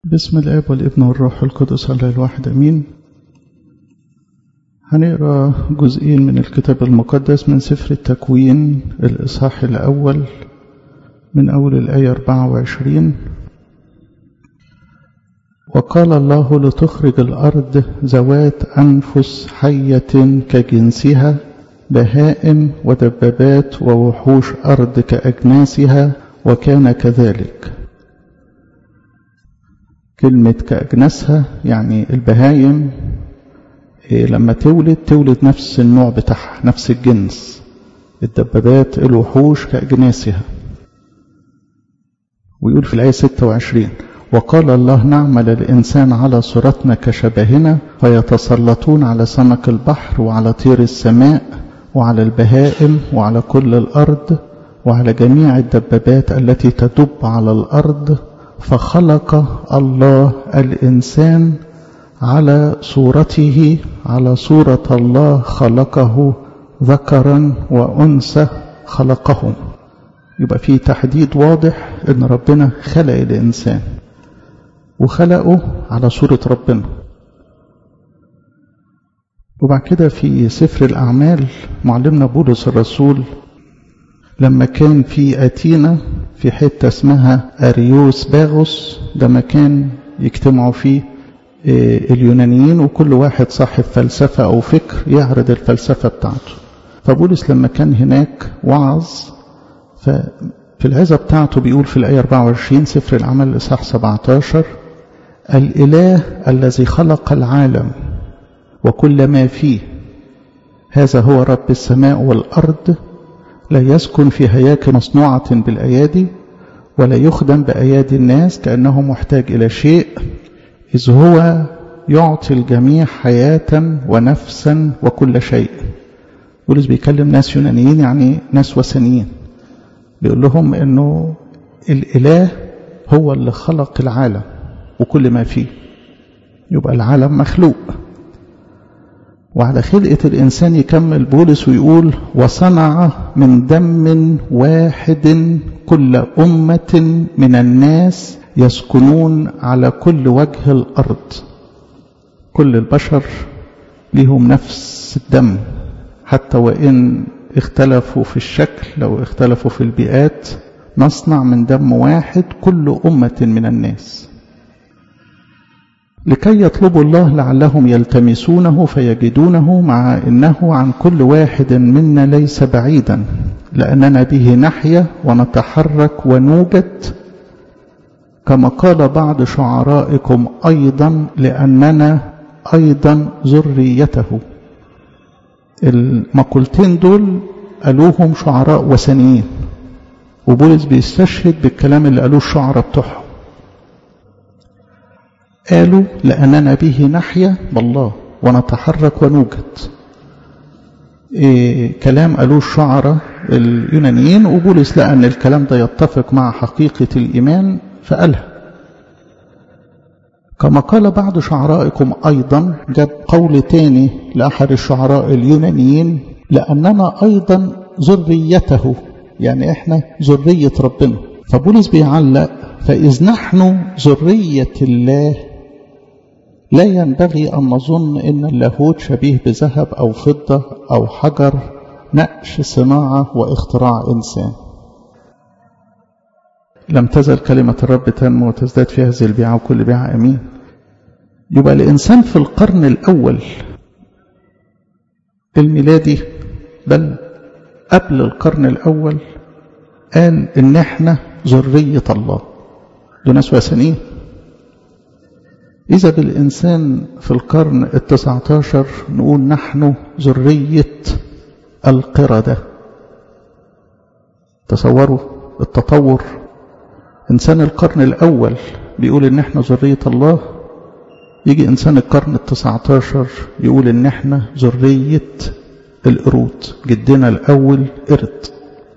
بسم الاب والابن والروح القدس الله الواحد امين هنقرا جزئين من الكتاب المقدس من سفر التكوين الاصحاح الاول من اول الايه 24 وقال الله لتخرج الارض ذوات انفس حيه كجنسها بهائم ودبابات ووحوش ارض كاجناسها وكان كذلك كلمة كأجناسها يعني البهايم إيه لما تولد تولد نفس النوع بتاعها نفس الجنس الدبابات الوحوش كأجناسها ويقول في الآية 26 وقال الله نعمل الإنسان على صورتنا كشبهنا فيتسلطون على سمك البحر وعلى طير السماء وعلى البهائم وعلى كل الأرض وعلى جميع الدبابات التي تدب على الأرض فخلق الله الإنسان على صورته على صورة الله خلقه ذكرا وأنثى خلقهم يبقى في تحديد واضح ان ربنا خلق الإنسان وخلقه على صورة ربنا وبعد كده في سفر الأعمال معلمنا بولس الرسول لما كان في أتينا في حتة اسمها أريوس باغوس ده مكان يجتمعوا فيه اليونانيين وكل واحد صاحب فلسفة أو فكر يعرض الفلسفة بتاعته فبولس لما كان هناك وعظ ففي العظة بتاعته بيقول في الآية 24 سفر العمل الإصحاح 17 الإله الذي خلق العالم وكل ما فيه هذا هو رب السماء والأرض لا يسكن في هياكل مصنوعة بالأيادي ولا يخدم بأيادي الناس كأنه محتاج إلى شيء إذ هو يعطي الجميع حياة ونفسا وكل شيء بولس بيكلم ناس يونانيين يعني ناس وثنيين بيقول لهم انه الاله هو اللي خلق العالم وكل ما فيه يبقى العالم مخلوق وعلى خلقة الإنسان يكمل بولس ويقول وصنع من دم واحد كل أمة من الناس يسكنون على كل وجه الأرض كل البشر لهم نفس الدم حتى وإن اختلفوا في الشكل لو اختلفوا في البيئات نصنع من دم واحد كل أمة من الناس لكي يطلبوا الله لعلهم يلتمسونه فيجدونه مع انه عن كل واحد منا ليس بعيدا لاننا به نحيا ونتحرك ونوجد كما قال بعض شعرائكم ايضا لاننا ايضا ذريته المقولتين دول قالوهم شعراء وثنيين وبولس بيستشهد بالكلام اللي قالوه الشعراء بتوعهم قالوا لأننا به نحيا بالله ونتحرك ونوجد إيه كلام قالوه الشعراء اليونانيين وبولس لقى أن الكلام ده يتفق مع حقيقة الإيمان فقالها كما قال بعض شعرائكم أيضا جاب قول تاني لأحد الشعراء اليونانيين لأننا أيضا ذريته يعني إحنا ذرية ربنا فبولس بيعلق فإذ نحن ذرية الله لا ينبغي أن نظن أن اللاهوت شبيه بذهب أو فضة أو حجر نقش صناعة واختراع إنسان لم تزل كلمة الرب تنمو وتزداد في هذه البيعة وكل بيعة أمين يبقى الإنسان في القرن الأول الميلادي بل قبل القرن الأول قال إن إحنا ذرية الله دول ناس وثنيين إذا بالإنسان في القرن التسعة عشر نقول نحن ذرية القردة تصوروا التطور إنسان القرن الأول بيقول إن إحنا ذرية الله يجي إنسان القرن التسعة عشر يقول إن إحنا ذرية القرود جدنا الأول قرد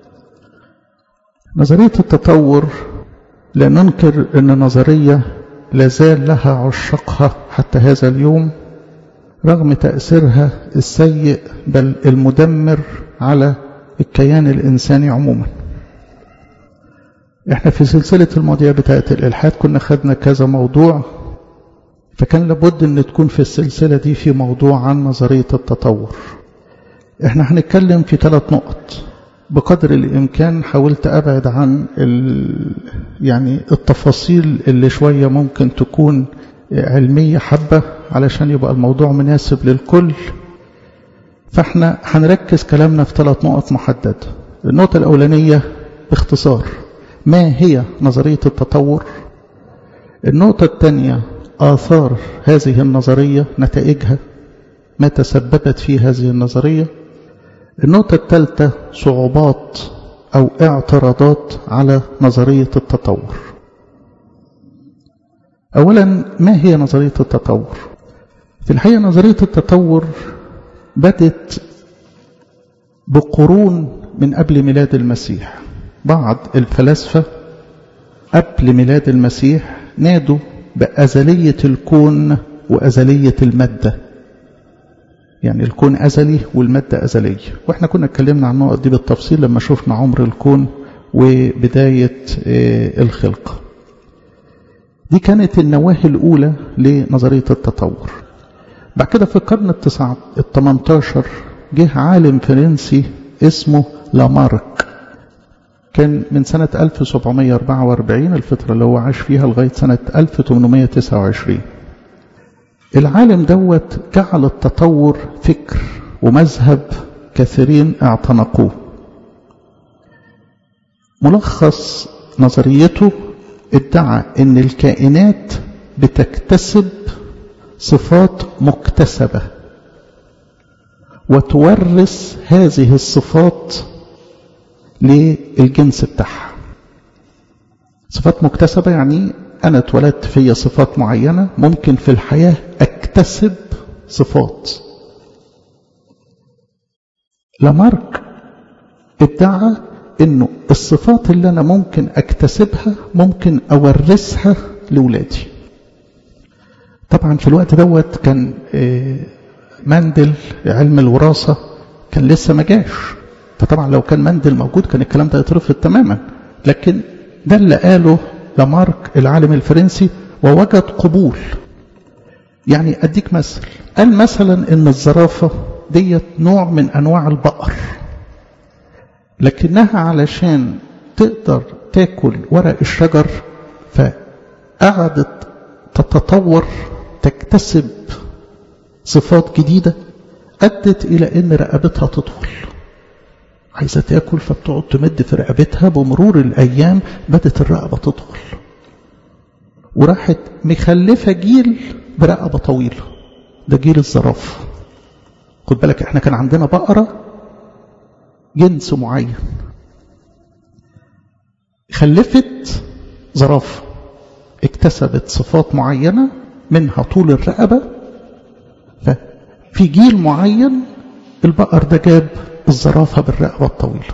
نظرية التطور لا ننكر أن نظرية لازال لها عشقها حتى هذا اليوم رغم تأثيرها السيء بل المدمر على الكيان الإنساني عموما احنا في سلسلة المواضيع بتاعة الإلحاد كنا خدنا كذا موضوع فكان لابد ان تكون في السلسلة دي في موضوع عن نظرية التطور احنا هنتكلم في ثلاث نقط بقدر الإمكان حاولت أبعد عن ال... يعني التفاصيل اللي شوية ممكن تكون علمية حبة علشان يبقى الموضوع مناسب للكل فاحنا هنركز كلامنا في ثلاث نقط محددة النقطة الأولانية باختصار ما هي نظرية التطور النقطة الثانية آثار هذه النظرية نتائجها ما تسببت في هذه النظرية النقطة الثالثة صعوبات أو اعتراضات على نظرية التطور أولا ما هي نظرية التطور في الحقيقة نظرية التطور بدت بقرون من قبل ميلاد المسيح بعض الفلاسفة قبل ميلاد المسيح نادوا بأزلية الكون وأزلية المادة يعني الكون أزلي والمادة أزلية وإحنا كنا اتكلمنا عن النقط دي بالتفصيل لما شفنا عمر الكون وبداية الخلق دي كانت النواهي الأولى لنظرية التطور بعد كده في القرن التسعة التمنتاشر جه عالم فرنسي اسمه لامارك كان من سنة 1744 الفترة اللي هو عاش فيها لغاية سنة 1829 العالم دوت جعل التطور فكر ومذهب كثيرين اعتنقوه ملخص نظريته ادعى ان الكائنات بتكتسب صفات مكتسبة وتورث هذه الصفات للجنس بتاعها صفات مكتسبة يعني أنا اتولدت في صفات معينة ممكن في الحياة أكتسب صفات لامارك ادعى انه الصفات اللي انا ممكن اكتسبها ممكن اورثها لاولادي طبعا في الوقت دوت كان مندل علم الوراثة كان لسه ما جاش فطبعا لو كان مندل موجود كان الكلام ده يترفض تماما لكن ده اللي قاله لامارك العالم الفرنسي ووجد قبول يعني اديك مثل قال مثلا ان الزرافة ديت نوع من انواع البقر لكنها علشان تقدر تاكل ورق الشجر فقعدت تتطور تكتسب صفات جديدة أدت إلى أن رقبتها تطول عايزة تاكل فبتقعد تمد في رقبتها بمرور الأيام بدت الرقبة تطول وراحت مخلفة جيل برقبة طويلة ده جيل الزرافة خد بالك احنا كان عندنا بقرة جنس معين خلفت زرافة اكتسبت صفات معينة منها طول الرقبة ففي جيل معين البقر ده جاب الزرافة بالرقبة الطويلة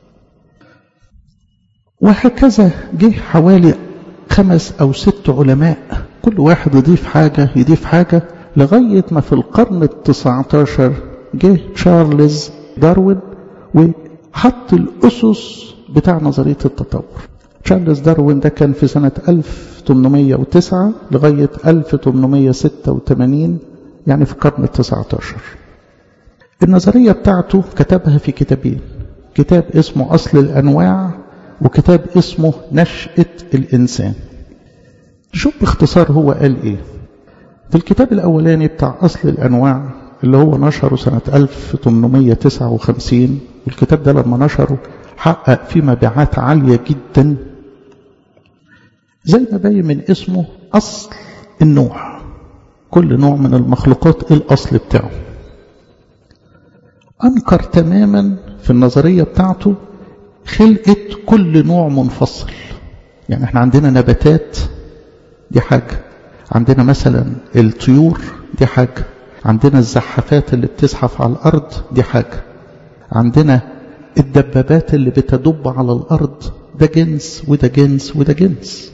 وهكذا جه حوالي خمس أو ست علماء كل واحد يضيف حاجة يضيف حاجة لغاية ما في القرن التسعة عشر جه تشارلز داروين وحط الأسس بتاع نظرية التطور تشارلز داروين ده كان في سنة 1809 لغاية 1886 يعني في القرن التسعة عشر النظرية بتاعته كتبها في كتابين كتاب اسمه أصل الأنواع وكتاب اسمه نشأة الإنسان شوف باختصار هو قال إيه في الكتاب الأولاني بتاع أصل الأنواع اللي هو نشره سنة 1859 والكتاب ده لما نشره حقق فيه مبيعات عالية جدا زي ما باين من اسمه أصل النوع كل نوع من المخلوقات إيه الأصل بتاعه أنكر تماما في النظرية بتاعته خلقة كل نوع منفصل يعني احنا عندنا نباتات دي حاجة عندنا مثلا الطيور دي حاجة عندنا الزحافات اللي بتزحف على الأرض دي حاجة عندنا الدبابات اللي بتدب على الأرض ده جنس وده جنس وده جنس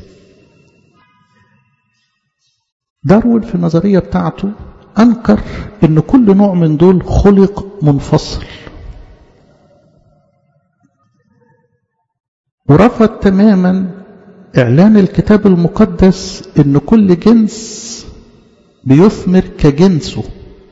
داروين في النظرية بتاعته أنكر أن كل نوع من دول خلق منفصل ورفض تماما إعلان الكتاب المقدس إن كل جنس بيثمر كجنسه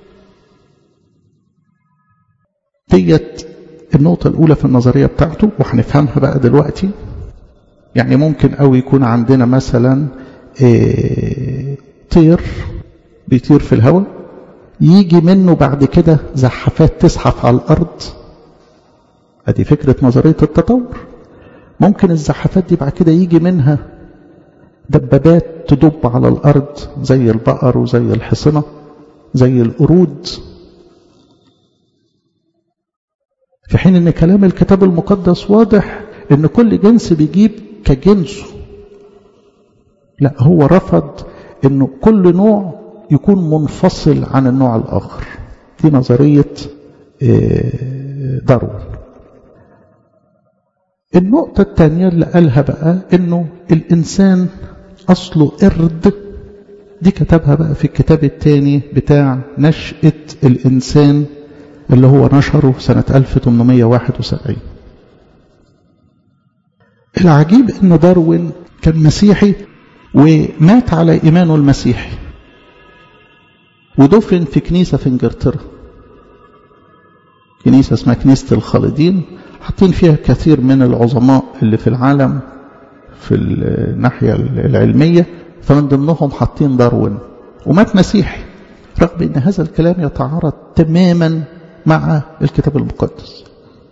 ديت النقطة الأولى في النظرية بتاعته وهنفهمها بقى دلوقتي يعني ممكن أوي يكون عندنا مثلا إيه طير بيطير في الهواء يجي منه بعد كده زحفات تزحف على الأرض أدي فكرة نظرية التطور ممكن الزحفات دي بعد كده يجي منها دبابات تدب على الأرض زي البقر وزي الحصنة زي القرود في حين ان كلام الكتاب المقدس واضح ان كل جنس بيجيب كجنسه لا هو رفض انه كل نوع يكون منفصل عن النوع الاخر دي نظرية داروين النقطة الثانية اللي قالها بقى انه الانسان اصله قرد دي كتبها بقى في الكتاب الثاني بتاع نشأة الانسان اللي هو نشره سنة 1871 العجيب ان داروين كان مسيحي ومات على ايمانه المسيحي ودفن في كنيسة في انجلترا كنيسة اسمها كنيسة الخالدين حاطين فيها كثير من العظماء اللي في العالم في الناحية العلمية فمن ضمنهم حاطين داروين ومات مسيحي رغم ان هذا الكلام يتعارض تماما مع الكتاب المقدس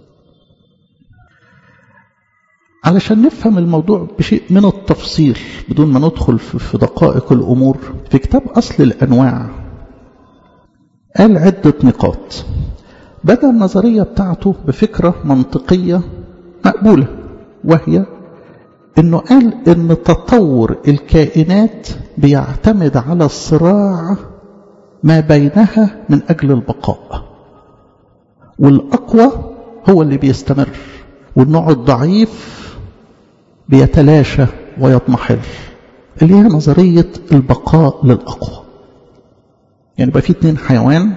علشان نفهم الموضوع بشيء من التفصيل بدون ما ندخل في دقائق الأمور في كتاب أصل الأنواع قال عدة نقاط بدأ النظرية بتاعته بفكرة منطقية مقبولة وهي انه قال ان تطور الكائنات بيعتمد على الصراع ما بينها من اجل البقاء والأقوى هو اللي بيستمر والنوع الضعيف بيتلاشى ويضمحل اللي هي نظرية البقاء للأقوى يعني بقى في اتنين حيوان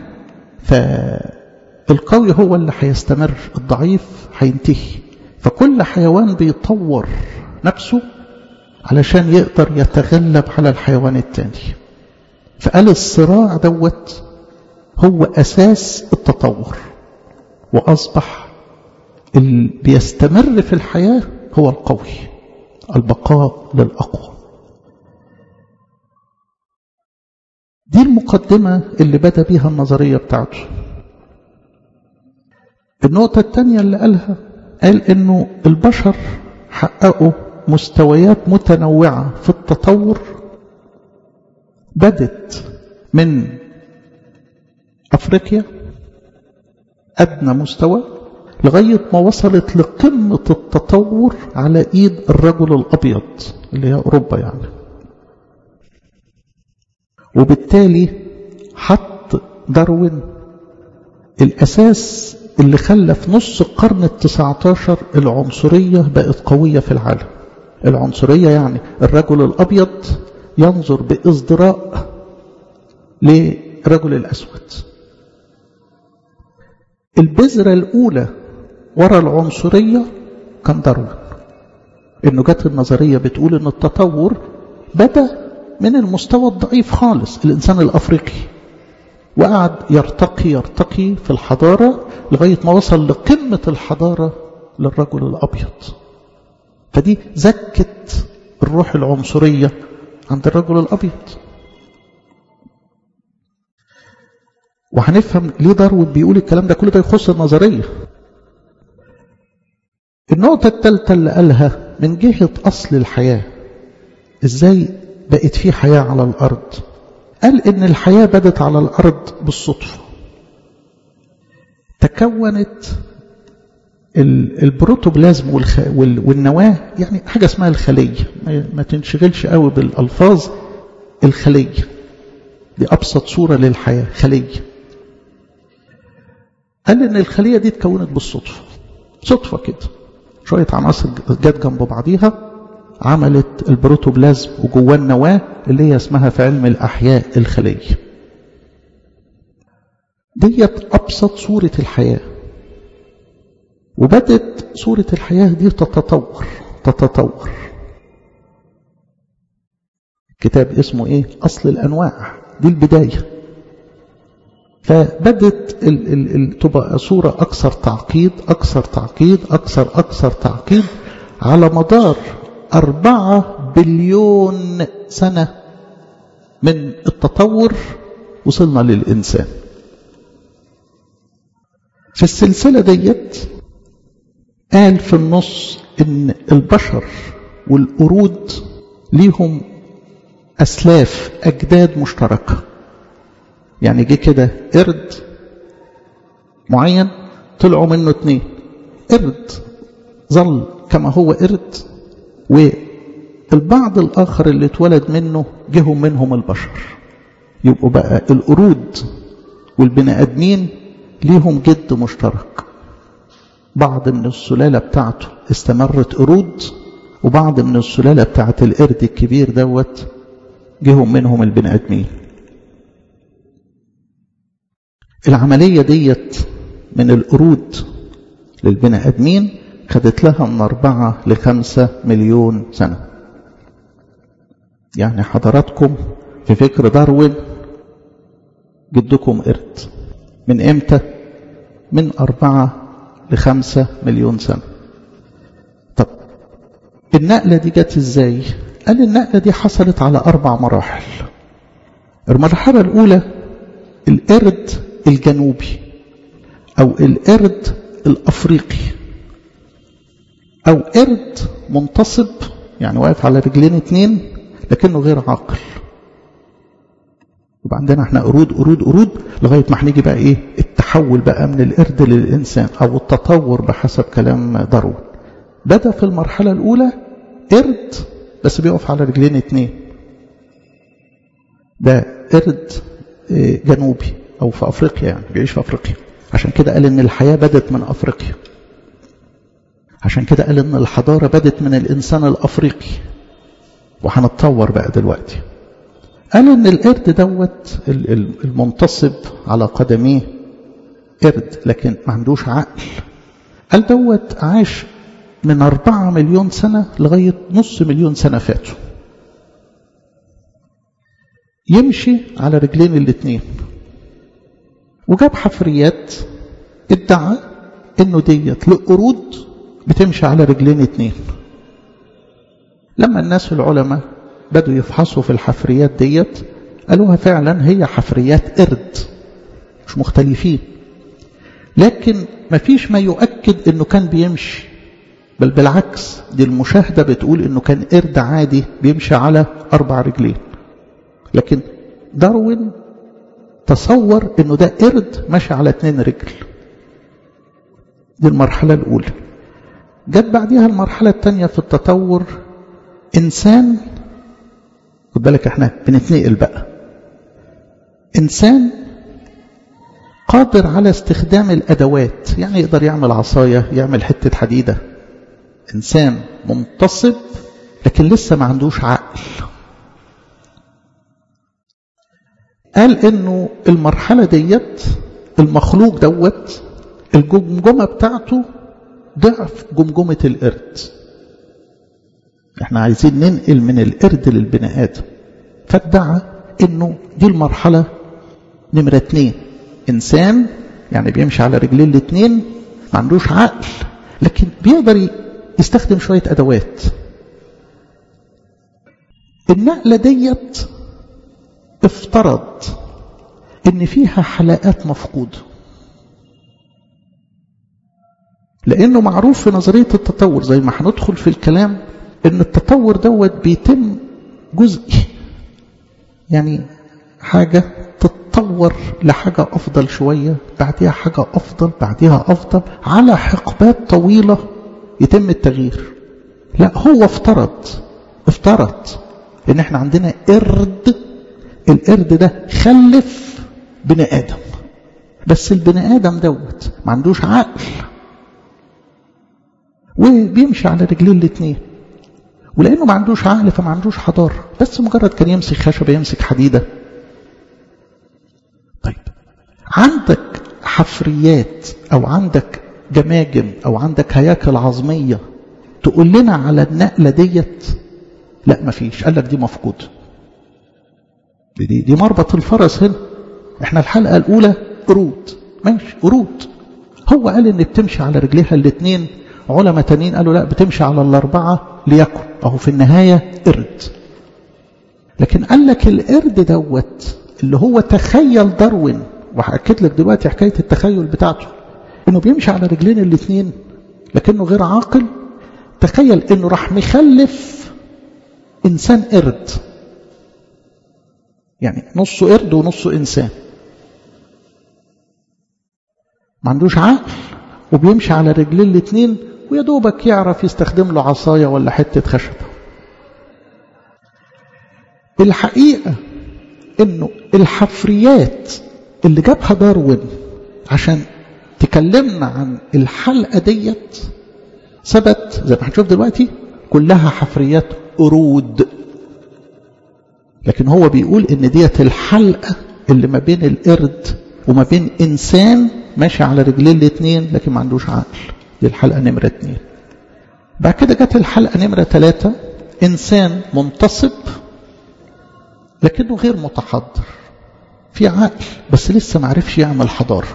فالقوي هو اللي هيستمر الضعيف هينتهي فكل حيوان بيطور نفسه علشان يقدر يتغلب على الحيوان التاني فقال الصراع دوت هو أساس التطور وأصبح اللي بيستمر في الحياة هو القوي البقاء للأقوى دي المقدمة اللي بدأ بيها النظرية بتاعته النقطة الثانية اللي قالها قال انه البشر حققوا مستويات متنوعة في التطور بدت من أفريقيا أدنى مستوى لغاية ما وصلت لقمة التطور على إيد الرجل الأبيض اللي هي أوروبا يعني وبالتالي حط داروين الأساس اللي خلى في نص القرن التسعة عشر العنصرية بقت قوية في العالم العنصرية يعني الرجل الأبيض ينظر بإصدراء للرجل الأسود البذرة الأولى وراء العنصرية كان داروين إنه جت النظرية بتقول إن التطور بدأ من المستوى الضعيف خالص الإنسان الأفريقي وقعد يرتقي يرتقي في الحضارة لغاية ما وصل لقمة الحضارة للرجل الأبيض فدي زكت الروح العنصرية عند الرجل الأبيض وهنفهم ليه داروين بيقول الكلام ده كل ده يخص النظرية النقطة الثالثة اللي قالها من جهة أصل الحياة إزاي بقت في حياة على الأرض قال إن الحياة بدت على الأرض بالصدفة تكونت البروتوبلازم والنواة يعني حاجة اسمها الخلية ما تنشغلش قوي بالألفاظ الخلية دي أبسط صورة للحياة خلية قال إن الخلية دي اتكونت بالصدفة صدفة كده شوية عناصر جت جنب بعضيها عملت البروتوبلازم وجواه النواة اللي هي اسمها في علم الأحياء الخلية ديت أبسط صورة الحياة وبدت صورة الحياة دي تتطور تتطور كتاب اسمه ايه اصل الانواع دي البدايه فبدت ال ال ال تبقى صورة أكثر تعقيد أكثر تعقيد أكثر أكثر تعقيد على مدار أربعة بليون سنة من التطور وصلنا للإنسان في السلسلة ديت قال في النص إن البشر والقرود ليهم أسلاف أجداد مشتركة يعني جه كده قرد معين طلعوا منه اتنين قرد ظل كما هو قرد والبعض الآخر اللي اتولد منه جهم منهم البشر يبقوا بقى القرود والبني آدمين ليهم جد مشترك بعض من السلالة بتاعته استمرت قرود وبعض من السلالة بتاعت القرد الكبير دوت جهم منهم البني آدمين العملية ديت من القرود للبني آدمين خدت لها من أربعة لخمسة مليون سنة يعني حضراتكم في فكر داروين جدكم قرد من امتى من أربعة لخمسة مليون سنة طب النقلة دي جت ازاي قال النقلة دي حصلت على أربع مراحل المرحلة الأولى القرد الجنوبي أو القرد الأفريقي أو قرد منتصب يعني واقف على رجلين اتنين لكنه غير عاقل يبقى عندنا احنا قرود قرود قرود لغاية ما هنيجي بقى ايه التحول بقى من القرد للإنسان أو التطور بحسب كلام داروين بدأ في المرحلة الأولى قرد بس بيقف على رجلين اتنين ده قرد جنوبي أو في أفريقيا يعني بيعيش في أفريقيا عشان كده قال إن الحياة بدت من أفريقيا عشان كده قال إن الحضارة بدت من الإنسان الأفريقي وهنتطور بقى دلوقتي قال إن القرد دوت المنتصب على قدميه قرد لكن ما عندوش عقل قال دوت عاش من أربعة مليون سنة لغاية نص مليون سنة فاتوا يمشي على رجلين الاتنين وجاب حفريات ادعى انه ديت لقرود بتمشي على رجلين اتنين لما الناس العلماء بدوا يفحصوا في الحفريات ديت قالوها فعلا هي حفريات قرد مش مختلفين لكن مفيش ما يؤكد انه كان بيمشي بل بالعكس دي المشاهدة بتقول انه كان قرد عادي بيمشي على اربع رجلين لكن داروين تصور انه ده قرد ماشي على اتنين رجل دي المرحلة الاولى جت بعديها المرحلة الثانية في التطور انسان خد بالك احنا بنتنقل بقى انسان قادر على استخدام الادوات يعني يقدر يعمل عصاية يعمل حتة حديدة انسان منتصب لكن لسه ما عندوش عقل قال انه المرحلة ديت المخلوق دوت الجمجمة بتاعته ضعف جمجمة القرد احنا عايزين ننقل من القرد للبني ادم فادعى انه دي المرحلة نمرة اتنين انسان يعني بيمشي على رجلين الاتنين ما عندوش عقل لكن بيقدر يستخدم شوية ادوات النقلة ديت افترض ان فيها حلقات مفقودة لانه معروف في نظرية التطور زي ما هندخل في الكلام ان التطور دوت بيتم جزئي يعني حاجة تتطور لحاجة افضل شوية بعدها حاجة افضل بعدها افضل على حقبات طويلة يتم التغيير لا هو افترض افترض ان احنا عندنا قرد القرد ده خلف بني ادم بس البني ادم دوت ما عندوش عقل وبيمشي على رجلين الاثنين ولانه ما عندوش عقل فما عندوش حضاره بس مجرد كان يمسك خشبه يمسك حديده طيب عندك حفريات او عندك جماجم او عندك هياكل عظميه تقول لنا على النقلة ديت لا مفيش قال لك دي مفقود دي, دي مربط الفرس هنا احنا الحلقة الأولى قرود ماشي قرود هو قال ان بتمشي على رجليها الاثنين علماء تانيين قالوا لا بتمشي على الأربعة ليكن أهو في النهاية قرد لكن قال لك القرد دوت اللي هو تخيل داروين وهأكد لك دلوقتي حكاية التخيل بتاعته انه بيمشي على رجلين الاثنين لكنه غير عاقل تخيل انه راح مخلف انسان قرد يعني نصه قرد ونصه انسان ما عندوش عقل وبيمشي على رجلين الاثنين ويا دوبك يعرف يستخدم له عصايه ولا حته خشبه الحقيقه انه الحفريات اللي جابها داروين عشان تكلمنا عن الحلقه ديت ثبت زي ما هنشوف دلوقتي كلها حفريات قرود لكن هو بيقول ان ديت الحلقه اللي ما بين القرد وما بين انسان ماشي على رجلين الاثنين لكن ما عندوش عقل دي الحلقه نمره اثنين بعد كده جت الحلقه نمره ثلاثه انسان منتصب لكنه غير متحضر في عقل بس لسه ما عرفش يعمل حضاره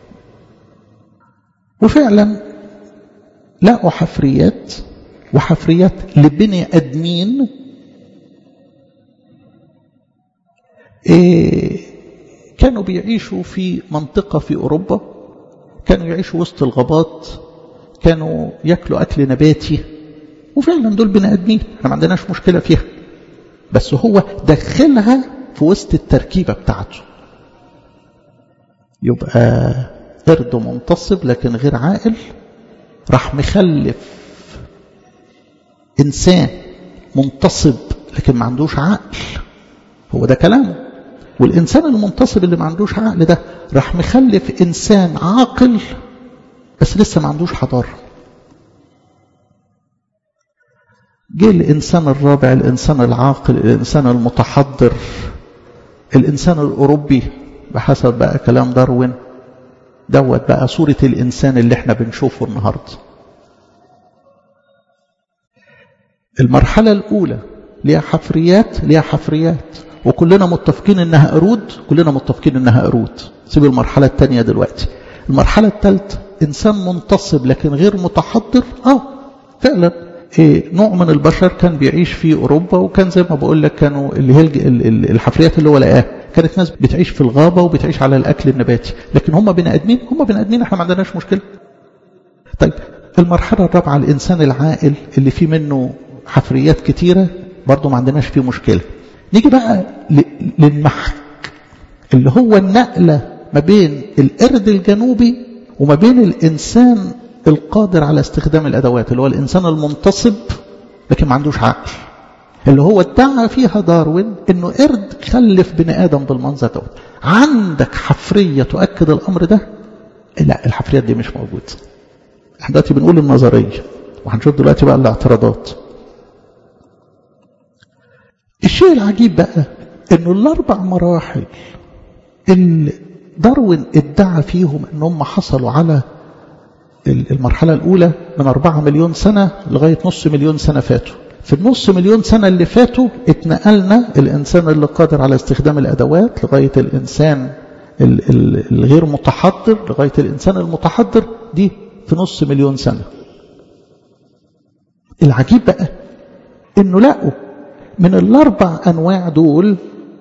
وفعلا لقوا حفريات وحفريات لبني ادمين إيه كانوا بيعيشوا في منطقة في أوروبا كانوا يعيشوا وسط الغابات كانوا ياكلوا أكل نباتي وفعلا دول بني آدمين احنا ما عندناش مشكلة فيها بس هو دخلها في وسط التركيبة بتاعته يبقى قرد منتصب لكن غير عاقل راح مخلف إنسان منتصب لكن ما عندوش عقل هو ده كلامه والإنسان المنتصب اللي ما عندوش عقل ده راح مخلف إنسان عاقل بس لسه ما عندوش حضارة جه الإنسان الرابع الإنسان العاقل الإنسان المتحضر الإنسان الأوروبي بحسب بقى كلام داروين دوت بقى صورة الإنسان اللي احنا بنشوفه النهاردة المرحلة الأولى ليها حفريات ليها حفريات وكلنا متفقين انها قرود كلنا متفقين انها قرود سيب المرحلة الثانية دلوقتي المرحلة الثالثة انسان منتصب لكن غير متحضر اه فعلا إيه نوع من البشر كان بيعيش في اوروبا وكان زي ما بقول لك كانوا اللي هي الحفريات اللي هو لقاها كانت ناس بتعيش في الغابة وبتعيش على الاكل النباتي لكن هم بني ادمين هم بني ادمين احنا ما عندناش مشكلة طيب المرحلة الرابعة الانسان العاقل اللي فيه منه حفريات كتيرة برضه ما عندناش فيه مشكلة نيجي بقى للمحك اللي هو النقلة ما بين القرد الجنوبي وما بين الإنسان القادر على استخدام الأدوات اللي هو الإنسان المنتصب لكن ما عندوش عقل اللي هو ادعى فيها داروين انه قرد خلف بني ادم بالمنظر دوت عندك حفريه تؤكد الامر ده لا الحفريات دي مش موجوده احنا دلوقتي بنقول النظريه وهنشوف دلوقتي بقى الاعتراضات الشيء العجيب بقى انه الاربع مراحل اللي داروين ادعى فيهم انهم حصلوا على المرحلة الأولى من أربعة مليون سنة لغاية نص مليون سنة فاتوا في النص مليون سنة اللي فاتوا اتنقلنا الإنسان اللي قادر على استخدام الأدوات لغاية الإنسان الغير متحضر لغاية الإنسان المتحضر دي في نص مليون سنة العجيب بقى انه لقوا من الاربع انواع دول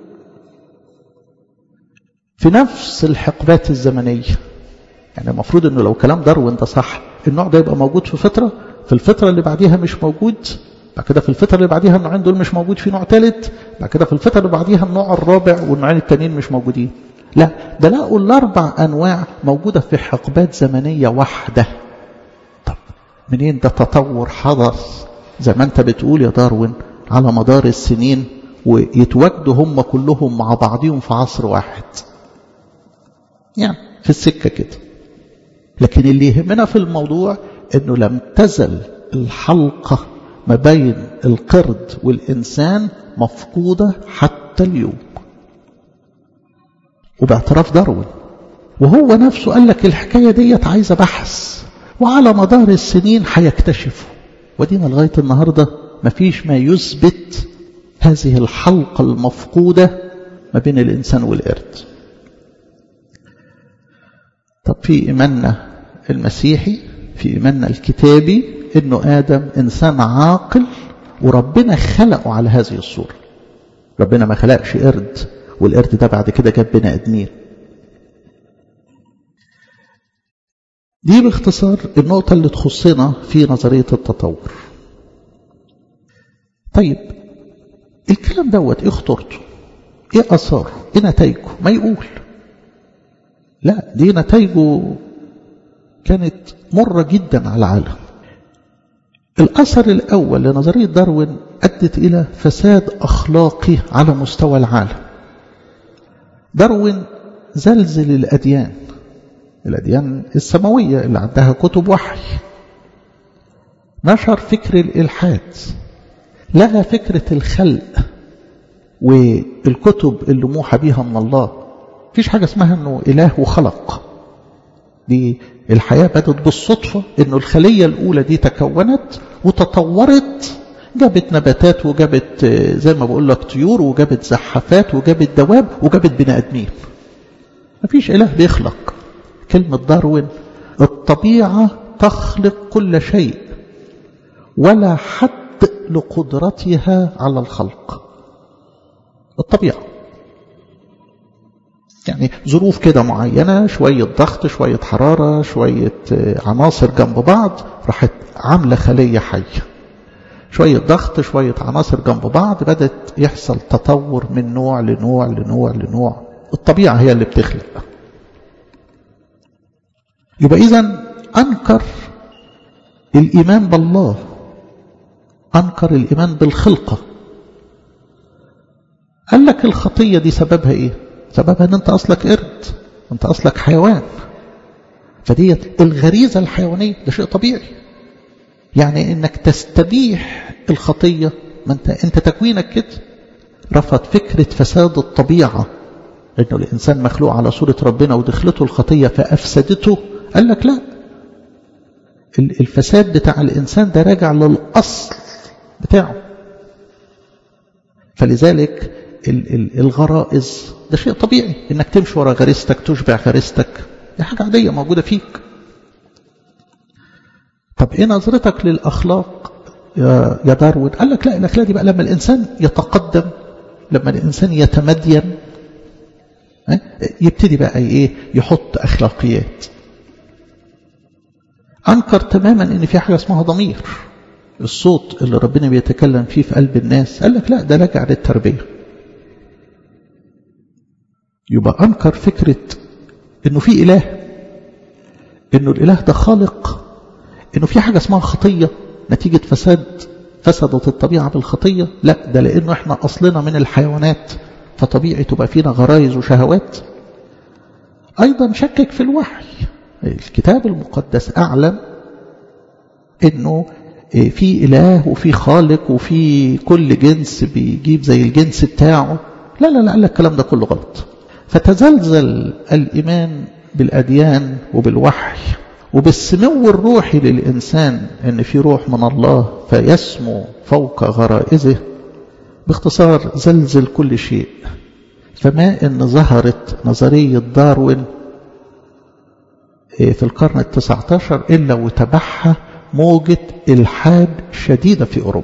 في نفس الحقبات الزمنيه يعني المفروض انه لو كلام داروين ده صح النوع ده يبقى موجود في فتره في الفتره اللي بعديها مش موجود بعد كده في الفتره اللي بعديها النوعين دول مش موجود في نوع ثالث بعد كده في الفتره اللي بعديها النوع الرابع والنوعين التانيين مش موجودين لا ده لقوا الاربع انواع موجوده في حقبات زمنيه واحده طب منين ده تطور حدث زي ما انت بتقول يا داروين على مدار السنين ويتواجدوا هم كلهم مع بعضهم في عصر واحد يعني في السكة كده لكن اللي يهمنا في الموضوع انه لم تزل الحلقة ما بين القرد والإنسان مفقودة حتى اليوم وباعتراف داروين وهو نفسه قال لك الحكاية ديت عايزة بحث وعلى مدار السنين هيكتشفوا ودينا لغاية النهاردة مفيش ما يثبت هذه الحلقة المفقودة ما بين الإنسان والقرد طب في إيماننا المسيحي في إيماننا الكتابي إنه آدم إنسان عاقل وربنا خلقه على هذه الصورة ربنا ما خلقش قرد والقرد ده بعد كده جاب بني آدمين دي باختصار النقطة اللي تخصنا في نظرية التطور طيب الكلام دوت ايه خطورته ايه اثاره ايه نتائجه ما يقول لا دي نتائجه كانت مرة جدا على العالم الأثر الأول لنظرية داروين أدت إلى فساد أخلاقي على مستوى العالم داروين زلزل الأديان الأديان السماوية اللي عندها كتب وحي نشر فكر الإلحاد لغى فكرة الخلق والكتب اللي موحى بيها من الله فيش حاجة اسمها انه اله وخلق دي الحياة بدت بالصدفة انه الخلية الاولى دي تكونت وتطورت جابت نباتات وجابت زي ما بقول لك طيور وجابت زحافات وجابت دواب وجابت بني ادمين مفيش اله بيخلق كلمة داروين الطبيعة تخلق كل شيء ولا حد لقدرتها على الخلق الطبيعة يعني ظروف كده معينة شوية ضغط شوية حرارة شوية عناصر جنب بعض راحت عاملة خلية حية شوية ضغط شوية عناصر جنب بعض بدأت يحصل تطور من نوع لنوع لنوع لنوع الطبيعة هي اللي بتخلق يبقى إذا أنكر الإيمان بالله أنكر الإيمان بالخلقة قال لك الخطية دي سببها إيه سببها أن أنت أصلك قرد أنت أصلك حيوان فديت الغريزة الحيوانية ده شيء طبيعي يعني أنك تستبيح الخطية ما أنت, أنت تكوينك كده رفض فكرة فساد الطبيعة أنه الإنسان مخلوق على صورة ربنا ودخلته الخطية فأفسدته قال لك لا الفساد بتاع الإنسان ده راجع للأصل بتاعه فلذلك الغرائز ده شيء طبيعي انك تمشي ورا غريزتك تشبع غريزتك دي حاجة عادية موجودة فيك طب ايه نظرتك للأخلاق يا داروين قال لك لا الأخلاق دي بقى لما الإنسان يتقدم لما الإنسان يتمدين يبتدي بقى ايه يحط أخلاقيات أنكر تماما ان في حاجة اسمها ضمير الصوت اللي ربنا بيتكلم فيه في قلب الناس قال لك لا ده راجع للتربية يبقى أنكر فكرة انه في إله انه الإله ده خالق انه في حاجة اسمها خطية نتيجة فساد فسدت الطبيعة بالخطية لا ده لأنه احنا أصلنا من الحيوانات فطبيعي تبقى فينا غرائز وشهوات أيضا شكك في الوحي الكتاب المقدس أعلم أنه في إله وفي خالق وفي كل جنس بيجيب زي الجنس بتاعه لا لا لا قال لك الكلام ده كله غلط فتزلزل الإيمان بالأديان وبالوحي وبالسمو الروحي للإنسان أن في روح من الله فيسمو فوق غرائزه باختصار زلزل كل شيء فما أن ظهرت نظرية داروين في القرن التسعة عشر إلا وتبعها موجة إلحاد شديدة في أوروبا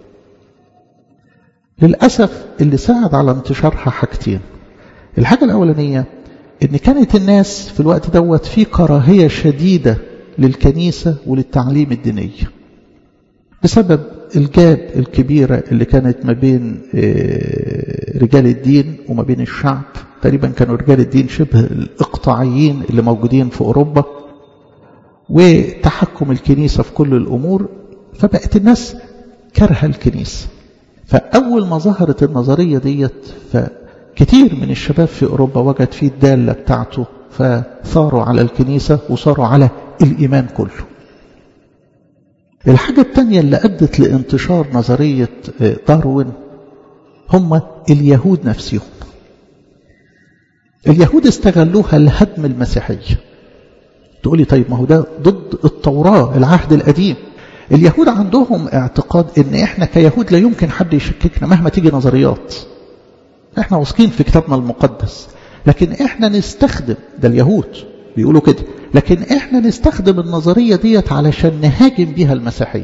للأسف اللي ساعد على انتشارها حاجتين الحاجة الأولانية إن كانت الناس في الوقت دوت في كراهية شديدة للكنيسة وللتعليم الدينية بسبب الجاب الكبيرة اللي كانت ما بين رجال الدين وما بين الشعب تقريبا كانوا رجال الدين شبه الإقطاعيين اللي موجودين في أوروبا وتحكم الكنيسة في كل الأمور فبقت الناس كره الكنيسة فأول ما ظهرت النظرية ديت فكتير من الشباب في أوروبا وجد فيه الدالة بتاعته فثاروا على الكنيسة وصاروا على الإيمان كله الحاجة الثانية اللي أدت لانتشار نظرية داروين هم اليهود نفسهم اليهود استغلوها لهدم المسيحية تقولي طيب ما هو ده ضد التوراة العهد القديم اليهود عندهم اعتقاد ان احنا كيهود لا يمكن حد يشككنا مهما تيجي نظريات احنا واثقين في كتابنا المقدس لكن احنا نستخدم ده اليهود بيقولوا كده لكن احنا نستخدم النظرية ديت علشان نهاجم بيها المسيحية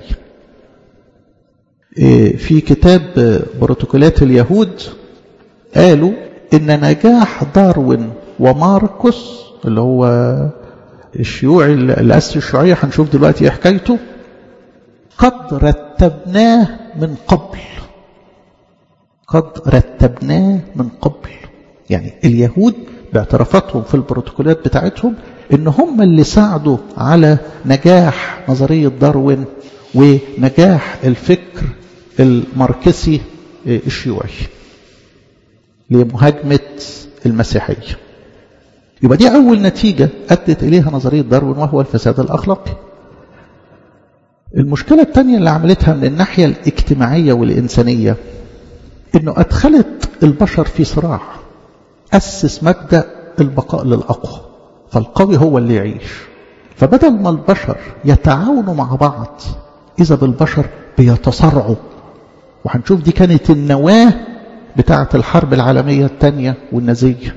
في كتاب بروتوكولات اليهود قالوا ان نجاح داروين وماركوس اللي هو الشيوعي اللي أسس الشيوعية هنشوف دلوقتي ايه حكايته قد رتبناه من قبل قد رتبناه من قبل يعني اليهود باعترافاتهم في البروتوكولات بتاعتهم ان هم اللي ساعدوا على نجاح نظرية داروين ونجاح الفكر الماركسي الشيوعي لمهاجمة المسيحية يبقى دي أول نتيجة أدت إليها نظرية داروين وهو الفساد الأخلاقي المشكلة الثانية اللي عملتها من الناحية الاجتماعية والإنسانية إنه أدخلت البشر في صراع أسس مبدأ البقاء للأقوى فالقوي هو اللي يعيش فبدل ما البشر يتعاونوا مع بعض إذا بالبشر بيتصارعوا وهنشوف دي كانت النواة بتاعة الحرب العالمية الثانية والنازية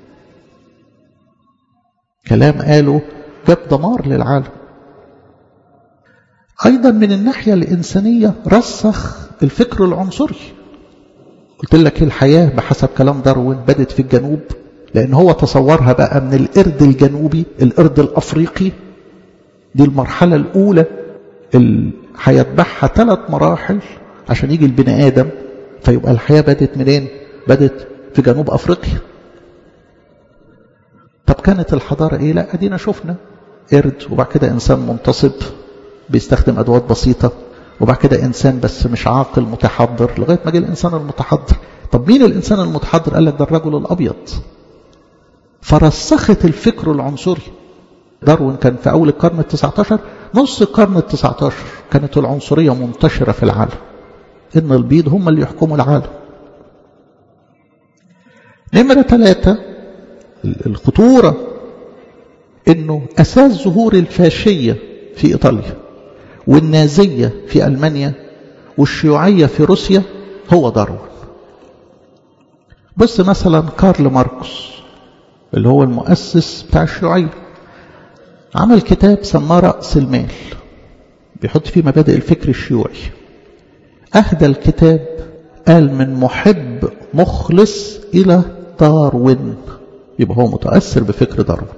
كلام قاله جاب دمار للعالم أيضا من الناحية الإنسانية رسخ الفكر العنصري قلت لك الحياة بحسب كلام داروين بدت في الجنوب لأن هو تصورها بقى من القرد الجنوبي القرد الأفريقي دي المرحلة الأولى اللي هيتبعها ثلاث مراحل عشان يجي البني آدم فيبقى الحياة بدت منين؟ بدت في جنوب أفريقيا طب كانت الحضارة إيه؟ لا أدينا شفنا قرد وبعد كده إنسان منتصب بيستخدم أدوات بسيطة وبعد كده إنسان بس مش عاقل متحضر لغاية ما جه الإنسان المتحضر طب مين الإنسان المتحضر قال لك ده الرجل الأبيض فرسخت الفكر العنصري داروين كان في أول القرن التسعة عشر نص القرن التسعة عشر كانت العنصرية منتشرة في العالم إن البيض هم اللي يحكموا العالم نمرة ثلاثة الخطورة إنه أساس ظهور الفاشية في إيطاليا والنازية في ألمانيا والشيوعية في روسيا هو داروين بص مثلا كارل ماركوس اللي هو المؤسس بتاع الشيوعية عمل كتاب سماه رأس المال بيحط فيه مبادئ الفكر الشيوعي أهدى الكتاب قال من محب مخلص إلى داروين يبقى هو متأثر بفكر داروين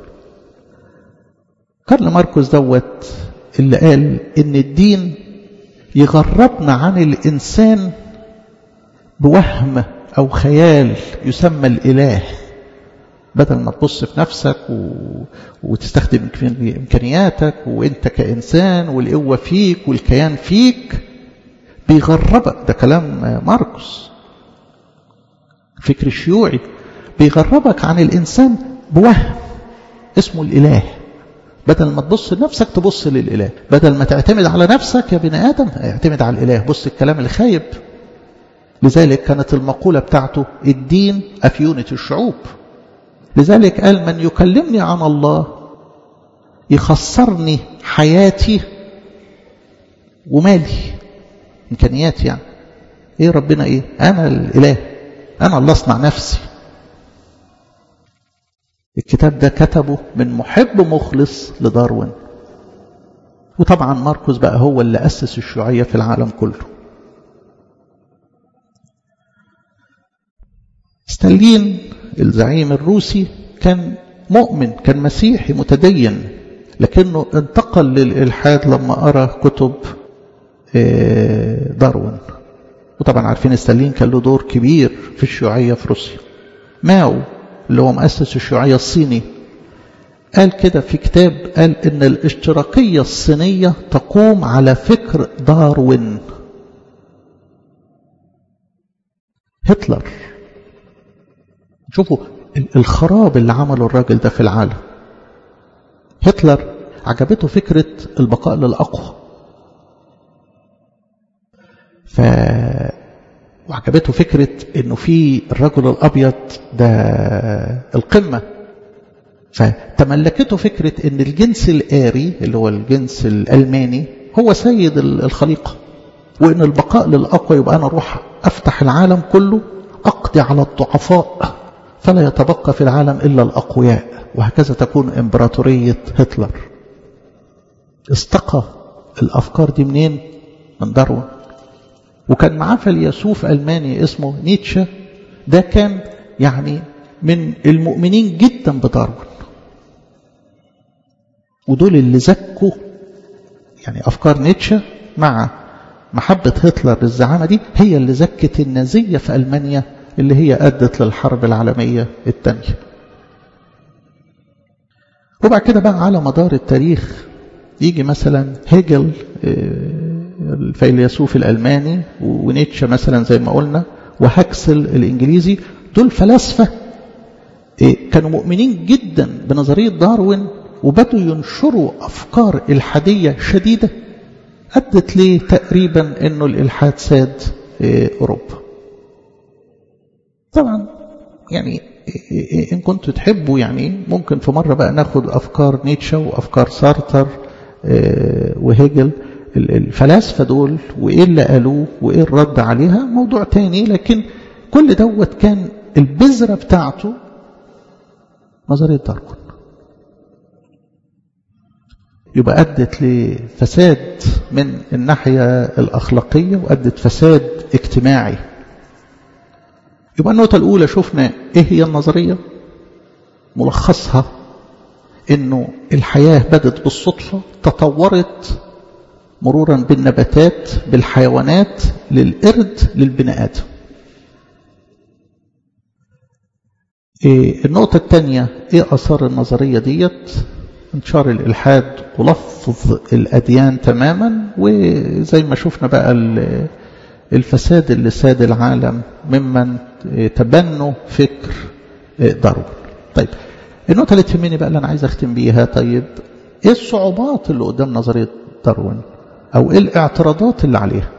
كارل ماركوس دوت اللي قال إن الدين يغربنا عن الإنسان بوهم أو خيال يسمى الإله بدل ما تبص في نفسك و... وتستخدم إمكانياتك وإنت كإنسان والقوة فيك والكيان فيك بيغربك ده كلام ماركوس الفكر الشيوعي بيغربك عن الإنسان بوهم اسمه الإله بدل ما تبص لنفسك تبص للإله بدل ما تعتمد على نفسك يا بني آدم اعتمد على الإله بص الكلام الخايب لذلك كانت المقولة بتاعته الدين أفيونة الشعوب لذلك قال من يكلمني عن الله يخسرني حياتي ومالي إمكانياتي يعني إيه ربنا إيه أنا الإله أنا الله أصنع نفسي الكتاب ده كتبه من محب مخلص لداروين وطبعا ماركوس بقى هو اللي أسس الشيوعية في العالم كله ستالين الزعيم الروسي كان مؤمن كان مسيحي متدين لكنه انتقل للإلحاد لما قرأ كتب داروين وطبعا عارفين ستالين كان له دور كبير في الشيوعية في روسيا ماو اللي هو مؤسس الشيوعية الصيني قال كده في كتاب قال ان الاشتراكية الصينية تقوم على فكر داروين هتلر شوفوا الخراب اللي عمله الراجل ده في العالم هتلر عجبته فكرة البقاء للأقوى ف وعجبته فكرة انه في الرجل الابيض ده القمة فتملكته فكرة ان الجنس الآري اللي هو الجنس الألماني هو سيد الخليقة وإن البقاء للأقوى يبقى أنا أروح أفتح العالم كله أقضي على الضعفاء فلا يتبقى في العالم إلا الأقوياء وهكذا تكون إمبراطورية هتلر استقى الأفكار دي منين؟ من داروين وكان معاه فيلسوف ألماني اسمه نيتشه ده كان يعني من المؤمنين جدا بداروين ودول اللي زكوا يعني أفكار نيتشه مع محبة هتلر للزعامة دي هي اللي زكت النازية في ألمانيا اللي هي أدت للحرب العالمية الثانية وبعد كده بقى على مدار التاريخ يجي مثلا هيجل الفيلسوف الألماني ونيتشه مثلا زي ما قلنا وهاكسل الإنجليزي دول فلاسفة كانوا مؤمنين جدا بنظرية داروين وبدوا ينشروا أفكار إلحادية شديدة أدت ليه تقريبا أنه الإلحاد ساد أوروبا طبعا يعني إن كنتوا تحبوا يعني ممكن في مرة بقى ناخد أفكار نيتشه وأفكار سارتر وهيجل الفلاسفة دول وإيه اللي قالوه وإيه الرد عليها موضوع تاني لكن كل دوت كان البذرة بتاعته نظرية داروين يبقى أدت لفساد من الناحية الأخلاقية وأدت فساد اجتماعي يبقى النقطة الأولى شفنا إيه هي النظرية ملخصها إنه الحياة بدت بالصدفة تطورت مرورا بالنباتات بالحيوانات للقرد للبني آدم إيه النقطة الثانية إيه أثار النظرية ديت انتشار الإلحاد ولفظ الأديان تماما وزي ما شفنا بقى الفساد اللي ساد العالم ممن تبنوا فكر داروين طيب النقطة اللي تهمني بقى اللي أنا عايز أختم بيها طيب إيه الصعوبات اللي قدام نظرية داروين أو إيه الاعتراضات اللي عليها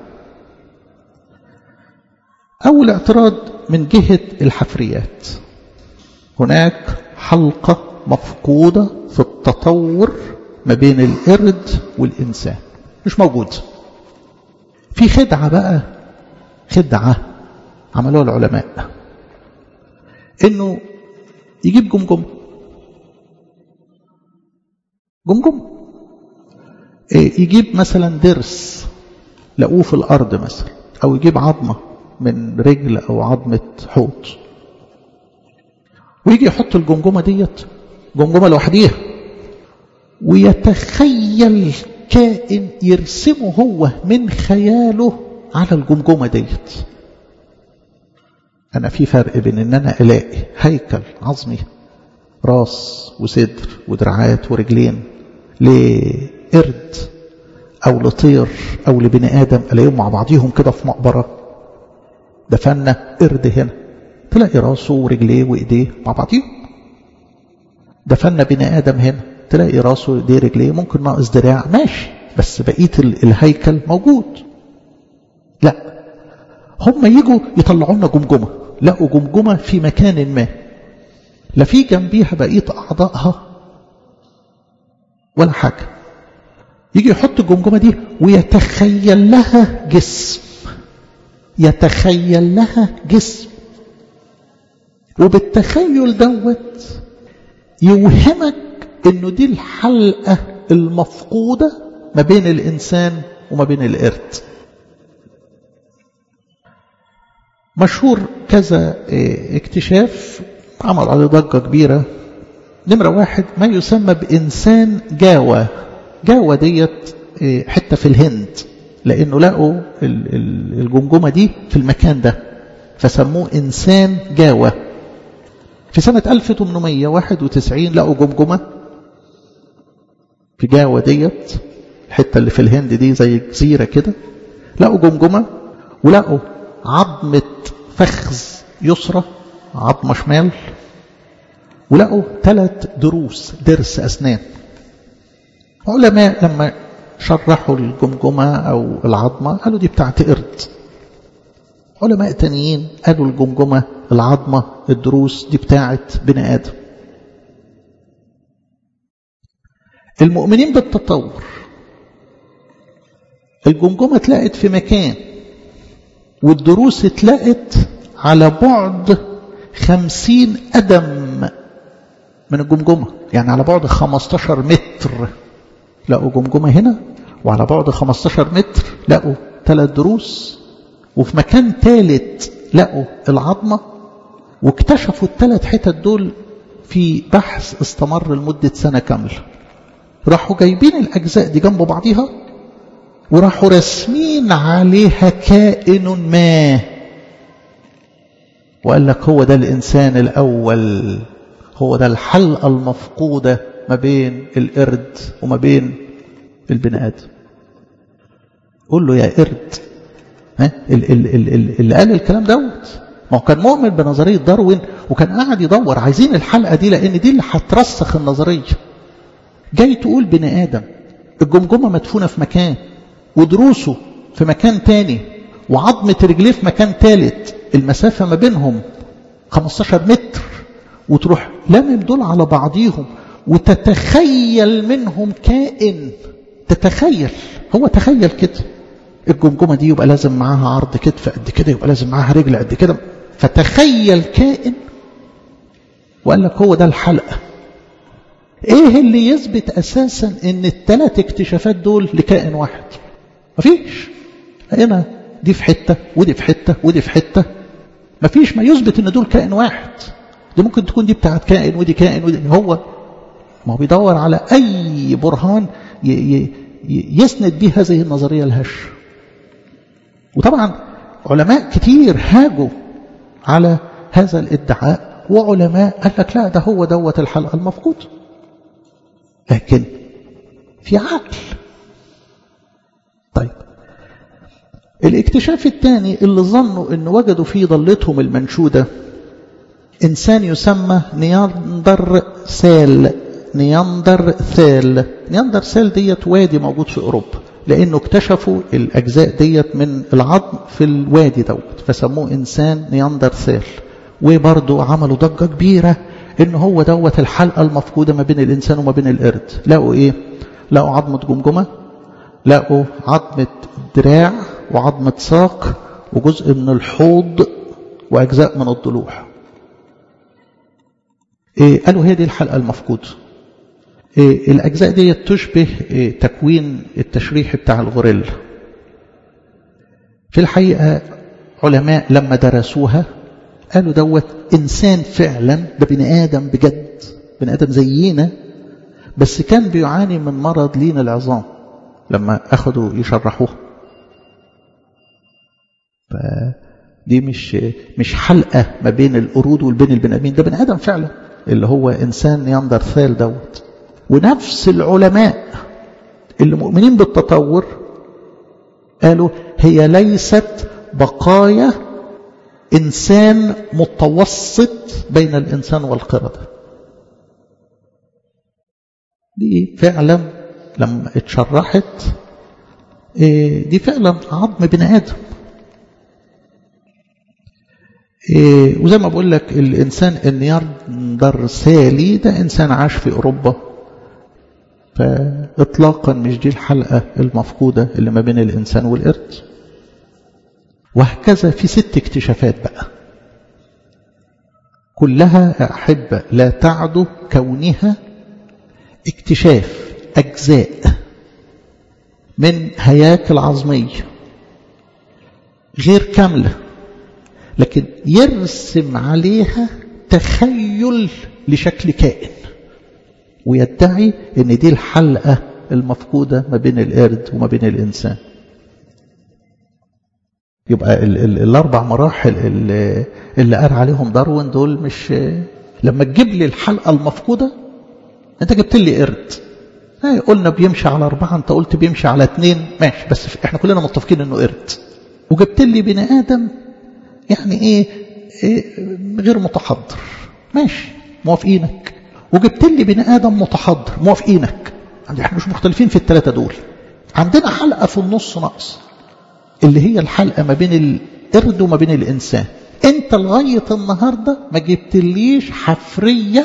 أول اعتراض من جهة الحفريات هناك حلقة مفقودة في التطور ما بين القرد والإنسان مش موجود في خدعة بقى خدعة عملوها العلماء انه يجيب جمجم جمجم يجيب مثلا درس لقوه في الارض مثلا او يجيب عظمه من رجل او عظمه حوت ويجي يحط الجمجمه ديت جمجمه لوحديها ويتخيل كائن يرسمه هو من خياله على الجمجمه ديت انا في فرق بين ان انا الاقي هيكل عظمي راس وصدر ودراعات ورجلين لقرد او لطير او لبني ادم الاقيهم مع بعضيهم كده في مقبره دفنا قرد هنا تلاقي راسه ورجليه وايديه مع بعضيهم دفنا بني ادم هنا تلاقي راسه وايديه رجليه ممكن ناقص دراع ماشي بس بقيه الهيكل موجود لا هم يجوا يطلعوا لنا جمجمه لقوا جمجمه في مكان ما لا في جنبيها بقيه اعضائها ولا حاجه يجي يحط الجمجمه دي ويتخيل لها جسم يتخيل لها جسم وبالتخيل دوت يوهمك انه دي الحلقه المفقوده ما بين الانسان وما بين القرد مشهور كذا اكتشاف عمل عليه ضجه كبيره نمره واحد ما يسمى بانسان جاوة جاوة ديت حته في الهند لانه لقوا الجمجمه دي في المكان ده فسموه انسان جاوة في سنة 1891 لقوا جمجمة في جاوة ديت الحتة اللي في الهند دي زي جزيرة كده لقوا جمجمة ولقوا عظمة فخذ يسرى عظمة شمال ولقوا ثلاث دروس درس أسنان علماء لما شرحوا الجمجمة أو العظمة قالوا دي بتاعت قرد علماء تانيين قالوا الجمجمة العظمة الدروس دي بتاعت بني آدم المؤمنين بالتطور الجمجمة اتلقت في مكان والدروس اتلقت على بعد خمسين قدم من الجمجمة يعني على بعد خمستاشر متر لقوا جمجمة هنا وعلى بعد خمستاشر متر لقوا ثلاث دروس وفي مكان ثالث لقوا العظمة واكتشفوا الثلاث حتت دول في بحث استمر لمدة سنة كاملة راحوا جايبين الأجزاء دي جنب بعضيها وراحوا راسمين عليها كائن ما وقال لك هو ده الإنسان الأول هو ده الحلقة المفقودة ما بين القرد وما بين البني آدم قول له يا قرد ها اللي قال الكلام دوت ما هو كان مؤمن بنظرية داروين وكان قاعد يدور عايزين الحلقة دي لأن دي اللي هترسخ النظرية جاي تقول بني آدم الجمجمة مدفونة في مكان ودروسه في مكان تاني وعظمة رجليه في مكان تالت المسافة ما بينهم 15 متر وتروح لامم دول على بعضيهم وتتخيل منهم كائن تتخيل هو تخيل كده الجمجمة دي يبقى لازم معاها عرض كتف قد كده يبقى لازم معاها رجل قد كده فتخيل كائن وقال لك هو ده الحلقة ايه اللي يثبت اساسا ان الثلاث اكتشافات دول لكائن واحد مفيش هنا دي في حتة ودي في حتة ودي في حتة مفيش ما يثبت ان دول كائن واحد دي ممكن تكون دي بتاعت كائن ودي كائن ودي هو ما هو بيدور على اي برهان يسند به هذه النظرية الهش وطبعا علماء كتير هاجوا على هذا الادعاء وعلماء قال لك لا ده هو دوت الحلقة المفقود لكن في عقل طيب الاكتشاف الثاني اللي ظنوا ان وجدوا فيه ضلتهم المنشودة انسان يسمى نياندر سال نياندر ثال نياندر ثال ديت وادي موجود في اوروبا لانه اكتشفوا الاجزاء ديت من العظم في الوادي دوت فسموه انسان نياندر ثال وبرضه عملوا ضجه كبيره ان هو دوت الحلقه المفقوده ما بين الانسان وما بين القرد لقوا ايه لقوا عظمه جمجمه لقوا عظمه دراع وعظمه ساق وجزء من الحوض واجزاء من الضلوع إيه قالوا هي دي الحلقه المفقوده إيه الأجزاء دي تشبه إيه تكوين التشريح بتاع الغوريلا في الحقيقة علماء لما درسوها قالوا دوت إنسان فعلا ده بني آدم بجد بني آدم زينا بس كان بيعاني من مرض لين العظام لما أخذوا يشرحوها فدي مش مش حلقة ما بين القرود والبين البني آدمين ده بني آدم فعلا اللي هو إنسان نياندرثال دوت ونفس العلماء اللي مؤمنين بالتطور قالوا هي ليست بقايا إنسان متوسط بين الإنسان والقردة دي فعلا لما اتشرحت دي فعلا عظم بني آدم وزي ما بقول لك الإنسان النياندرسالي ده إنسان عاش في أوروبا فإطلاقا مش دي الحلقة المفقودة اللي ما بين الإنسان والقرد وهكذا في ست اكتشافات بقى كلها أحبة لا تعد كونها اكتشاف أجزاء من هياكل عظمية غير كاملة لكن يرسم عليها تخيل لشكل كائن ويدعي ان دي الحلقة المفقودة ما بين القرد وما بين الإنسان يبقى ال ال الأربع مراحل اللي, اللي قال عليهم داروين دول مش لما تجيب لي الحلقة المفقودة انت جبت لي قرد قلنا بيمشي على أربعة انت قلت بيمشي على اثنين ماشي بس احنا كلنا متفقين انه قرد وجبت لي بني آدم يعني ايه, إيه غير متحضر ماشي موافقينك وجبت لي بني ادم متحضر موافقينك احنا مش مختلفين في الثلاثه دول عندنا حلقه في النص ناقص اللي هي الحلقه ما بين القرد وما بين الانسان انت لغايه النهارده ما جبتليش حفريه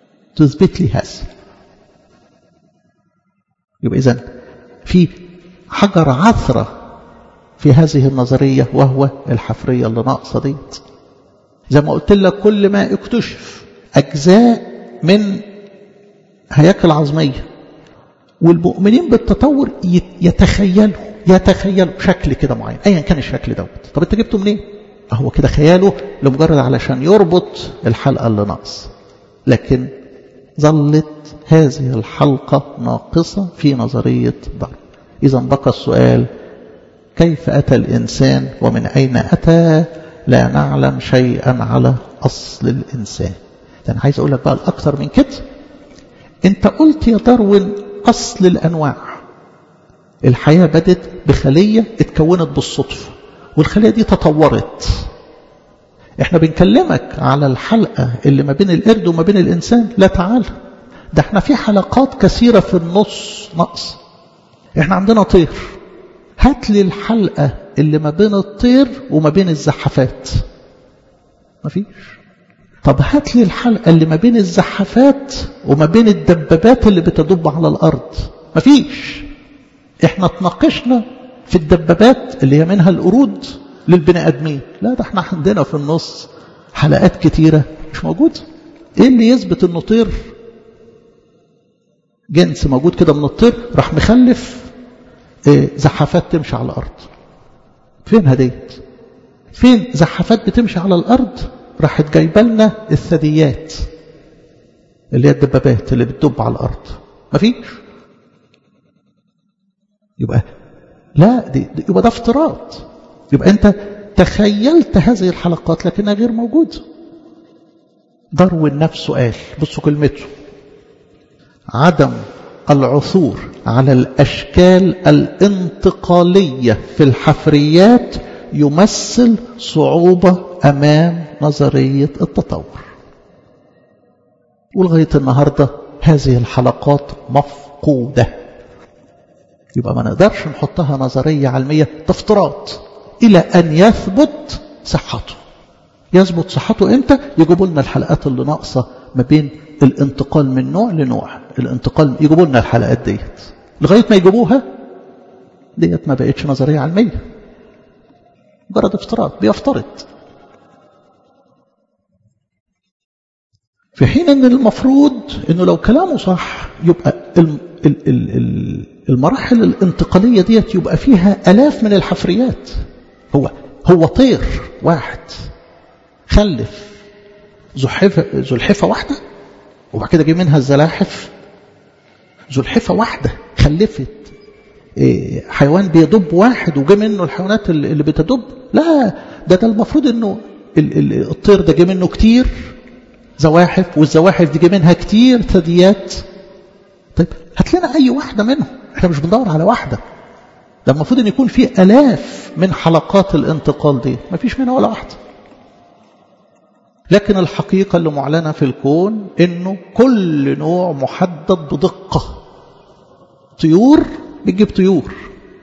تثبت لي هذا يبقى اذا في حجر عثرة في هذه النظرية وهو الحفرية اللي ناقصة ديت زي ما قلت لك كل ما اكتشف أجزاء من هياكل عظمية والمؤمنين بالتطور يتخيلوا يتخيلوا شكل كده معين ايا كان الشكل دوت طب انت جبته منين هو كده خياله لمجرد علشان يربط الحلقة اللي ناقص لكن ظلت هذه الحلقة ناقصة في نظرية دارون إذا بقى السؤال كيف أتى الإنسان ومن أين أتى لا نعلم شيئا على أصل الإنسان أنا عايز أقول لك بقى الأكثر من كده أنت قلت يا داروين أصل الأنواع الحياة بدت بخلية اتكونت بالصدفة والخلية دي تطورت احنا بنكلمك على الحلقة اللي ما بين القرد وما بين الإنسان لا تعالى ده احنا في حلقات كثيرة في النص نقص احنا عندنا طير هات لي الحلقة اللي ما بين الطير وما بين الزحافات مفيش طب هات لي الحلقة اللي ما بين الزحافات وما بين الدبابات اللي بتدب على الأرض مفيش احنا اتناقشنا في الدبابات اللي هي منها القرود للبني ادمين لا ده احنا عندنا في النص حلقات كتيره مش موجوده ايه اللي يثبت انه طير جنس موجود كده من الطير راح مخلف ايه زحافات تمشي على الارض فين هديت فين زحافات بتمشي على الارض راحت جايبه لنا الثدييات اللي هي الدبابات اللي بتدب على الارض مفيش يبقى لا دي, دي يبقى ده افتراض يبقى انت تخيلت هذه الحلقات لكنها غير موجوده داروين نفسه قال بصوا كلمته عدم العثور على الاشكال الانتقاليه في الحفريات يمثل صعوبه امام نظريه التطور ولغايه النهارده هذه الحلقات مفقوده يبقى ما نقدرش نحطها نظرية علمية تفتراض إلى أن يثبت صحته يثبت صحته إمتى يجيبوا لنا الحلقات اللي ناقصة ما بين الانتقال من نوع لنوع الانتقال يجيبوا لنا الحلقات ديت لغاية ما يجيبوها ديت ما بقتش نظرية علمية مجرد افتراض بيفترض في حين ان المفروض انه لو كلامه صح يبقى ال ال ال المراحل الانتقالية ديت يبقى فيها ألاف من الحفريات هو هو طير واحد خلف زحفة زلحفة واحدة وبعد كده جه منها الزلاحف زلحفة واحدة خلفت حيوان بيدب واحد وجه منه الحيوانات اللي بتدب لا ده ده المفروض انه الطير ده جه منه كتير زواحف والزواحف دي جه منها كتير ثدييات طيب هات لنا اي واحده منهم احنا مش بندور على واحده ده المفروض ان يكون في الاف من حلقات الانتقال دي ما فيش منها ولا واحده لكن الحقيقه اللي معلنه في الكون انه كل نوع محدد بدقه طيور بتجيب طيور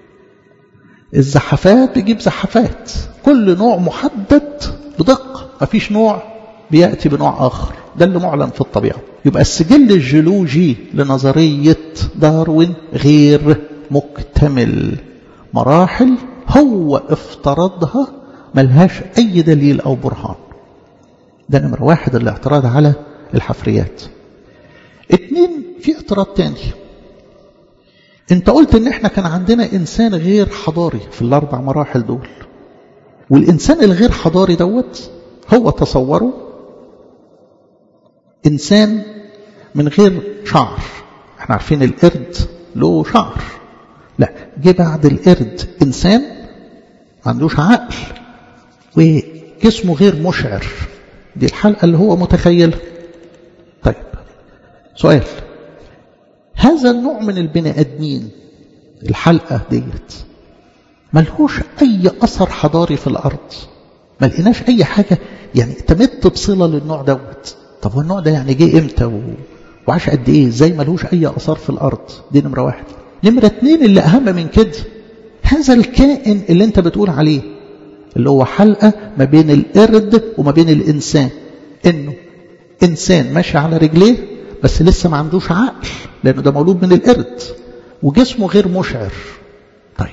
الزحفات بتجيب زحفات كل نوع محدد بدقه ما فيش نوع بياتي بنوع اخر ده اللي معلن في الطبيعه يبقى السجل الجيولوجي لنظريه داروين غير مكتمل مراحل هو افترضها ملهاش اي دليل او برهان ده نمرة واحد الاعتراض على الحفريات اتنين في اعتراض تاني انت قلت ان احنا كان عندنا انسان غير حضاري في الاربع مراحل دول والانسان الغير حضاري دوت هو تصوره انسان من غير شعر احنا عارفين القرد له شعر لا جه بعد القرد انسان ما عندوش عقل وجسمه غير مشعر دي الحلقه اللي هو متخيلها طيب سؤال هذا النوع من البني ادمين الحلقه ديت ملهوش اي اثر حضاري في الارض ما لقيناش اي حاجه يعني تمت بصله للنوع دوت طب هو النوع ده يعني جه امتى و... وعاش قد ايه ازاي ملهوش اي اثار في الارض دي نمره واحد نمره اتنين اللي اهم من كده هذا الكائن اللي انت بتقول عليه اللي هو حلقه ما بين القرد وما بين الانسان انه انسان ماشي على رجليه بس لسه ما عندوش عقل لانه ده مولود من القرد وجسمه غير مشعر طيب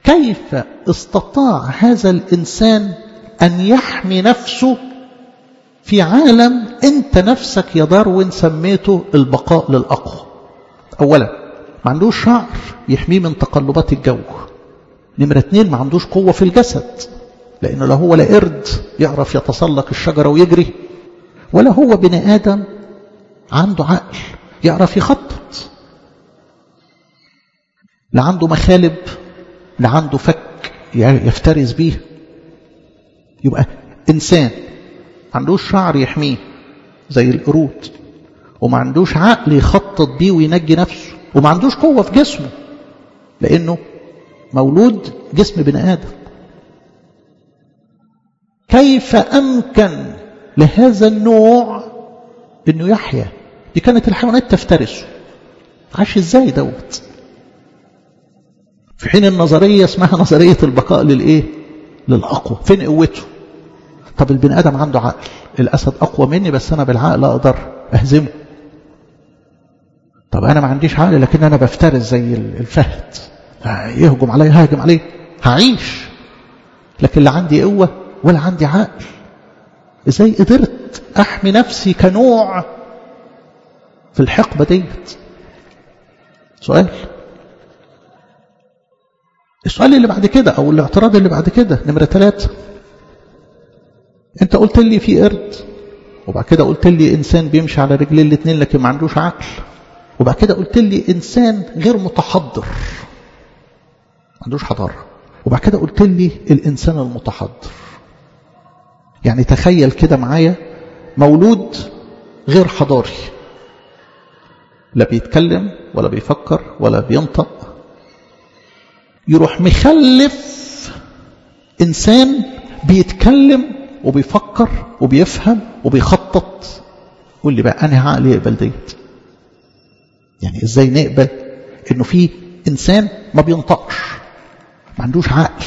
كيف استطاع هذا الإنسان أن يحمي نفسه في عالم أنت نفسك يا داروين سميته البقاء للأقوى أولا ما عندوش شعر يحميه من تقلبات الجو نمرة اتنين ما عندوش قوة في الجسد لأنه لا هو لا قرد يعرف يتسلق الشجرة ويجري ولا هو بني آدم عنده عقل يعرف يخطط لا عنده مخالب لا عنده فك يفترس بيه يبقى إنسان عندوش شعر يحميه زي القرود وما عندوش عقل يخطط بيه وينجي نفسه وما عندوش قوة في جسمه لأنه مولود جسم بني آدم كيف أمكن لهذا النوع أنه يحيا دي كانت الحيوانات تفترسه عاش ازاي دوت في حين النظرية اسمها نظرية البقاء للإيه للأقوى فين قوته طب البني آدم عنده عقل الأسد أقوى مني بس أنا بالعقل أقدر أهزمه طب أنا ما عنديش عقل لكن أنا بفترس زي الفهد يهجم علي هاجم عليه هعيش لكن لا عندي قوة ولا عندي عقل ازاي قدرت احمي نفسي كنوع في الحقبة ديت سؤال السؤال اللي بعد كده او الاعتراض اللي بعد كده نمرة ثلاثة انت قلت لي في قرد وبعد كده قلت لي انسان بيمشي على رجلين الاثنين لكن ما عندوش عقل وبعد كده قلت لي انسان غير متحضر ما عندوش حضارة وبعد كده قلت لي الانسان المتحضر يعني تخيل كده معايا مولود غير حضاري لا بيتكلم ولا بيفكر ولا بينطق يروح مخلف إنسان بيتكلم وبيفكر وبيفهم وبيخطط قول لي بقى أنا عقل يقبل ديت يعني إزاي نقبل إنه في إنسان ما بينطقش ما عندوش عقل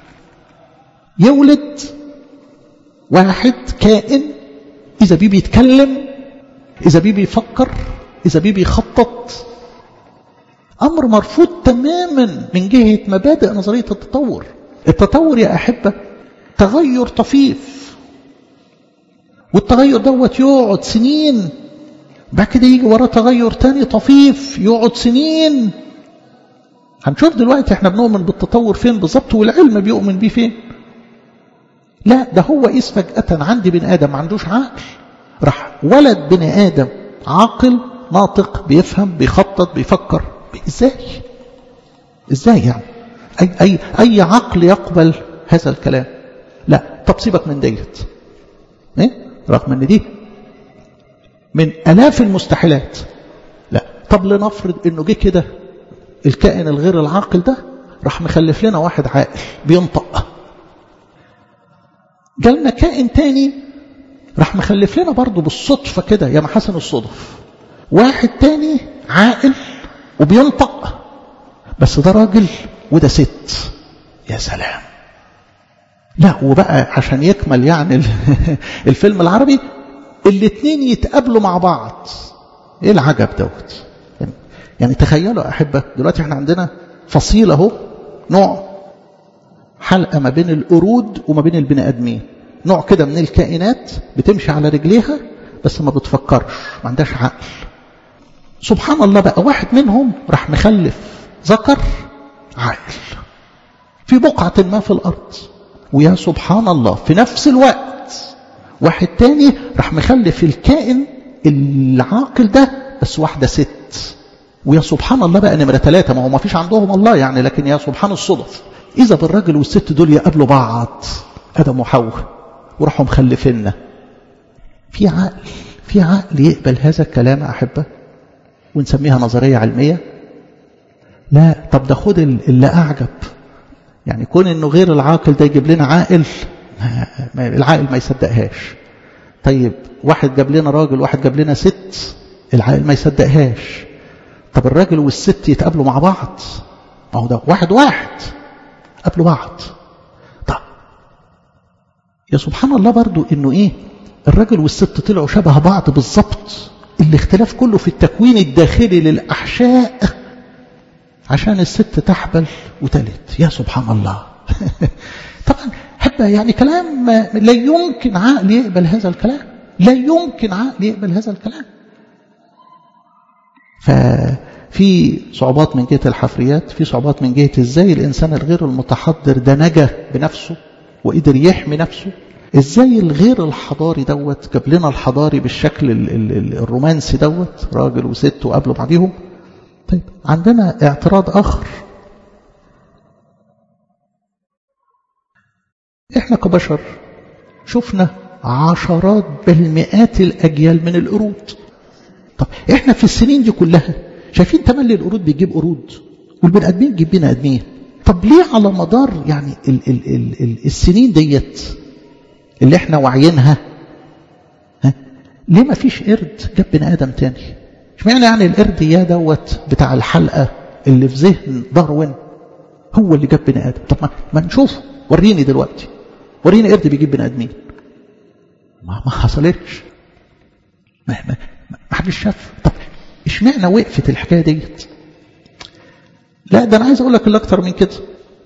يولد واحد كائن إذا بيه بيتكلم إذا بيه بيفكر إذا بيه بيخطط أمر مرفوض تماما من جهة مبادئ نظرية التطور التطور يا أحبة تغير طفيف والتغير دوت يقعد سنين بعد كده يجي وراه تغير تاني طفيف يقعد سنين هنشوف دلوقتي احنا بنؤمن بالتطور فين بالظبط والعلم بيؤمن بيه فين لا ده هو قيس فجأة عندي بني آدم ما عندوش عقل راح ولد بني آدم عاقل ناطق بيفهم بيخطط بيفكر ازاي ازاي يعني أي, أي, أي عقل يقبل هذا الكلام لا طب سيبك من ديت إيه؟ رغم ان دي من الاف المستحيلات لا طب لنفرض انه جه كده الكائن الغير العاقل ده راح مخلف لنا واحد عاقل بينطق جالنا كائن تاني راح مخلف لنا برضه بالصدفة كده يا محاسن الصدف واحد تاني عاقل وبينطق بس ده راجل وده ست يا سلام لا وبقى عشان يكمل يعني الفيلم العربي الاتنين يتقابلوا مع بعض ايه العجب دوت يعني, يعني تخيلوا احبه دلوقتي احنا عندنا فصيله اهو نوع حلقه ما بين القرود وما بين البني ادمين نوع كده من الكائنات بتمشي على رجليها بس ما بتفكرش ما عندهاش عقل سبحان الله بقى واحد منهم راح مخلف ذكر عاقل في بقعة ما في الأرض ويا سبحان الله في نفس الوقت واحد تاني راح مخلف الكائن العاقل ده بس واحدة ست ويا سبحان الله بقى نمرة ثلاثة ما هو ما فيش عندهم الله يعني لكن يا سبحان الصدف إذا بالراجل والست دول يقابلوا بعض آدم وحواء وراحوا مخلفيننا في عقل في عقل يقبل هذا الكلام أحبه ونسميها نظرية علمية لا طب ده خد اللي أعجب يعني كون انه غير العاقل ده يجيب لنا عاقل العاقل ما يصدقهاش طيب واحد جاب لنا راجل واحد جاب لنا ست العاقل ما يصدقهاش طب الراجل والست يتقابلوا مع بعض ما هو ده واحد واحد قابلوا بعض طب يا سبحان الله برضو انه ايه الراجل والست طلعوا شبه بعض بالظبط الاختلاف كله في التكوين الداخلي للأحشاء عشان الست تحبل وتلد يا سبحان الله طبعا حب يعني كلام لا يمكن عقل يقبل هذا الكلام لا يمكن عقل يقبل هذا الكلام ففي صعوبات من جهة الحفريات في صعوبات من جهة ازاي الإنسان الغير المتحضر ده نجا بنفسه وقدر يحمي نفسه ازاي الغير الحضاري دوت جاب لنا الحضاري بالشكل ال ال الرومانسي دوت راجل وست وقابلوا بعضيهم طيب عندنا اعتراض آخر احنا كبشر شفنا عشرات بل مئات الأجيال من القرود طب احنا في السنين دي كلها شايفين تملي القرود بيجيب قرود والبني ادمين بيجيب بني ادمين طب ليه على مدار يعني ال ال ال ال السنين ديت اللي احنا واعيينها ها ليه ما فيش قرد جاب بني ادم تاني اشمعنى يعني القرد يا دوت بتاع الحلقه اللي في ذهن داروين هو اللي جاب بني ادم طب ما, ما نشوفه وريني دلوقتي وريني قرد بيجيب بني ادمين ما ما حصلتش ما, ما, ما حدش شاف طب اشمعنى وقفت الحكايه ديت لا ده انا عايز اقول لك اللي اكتر من كده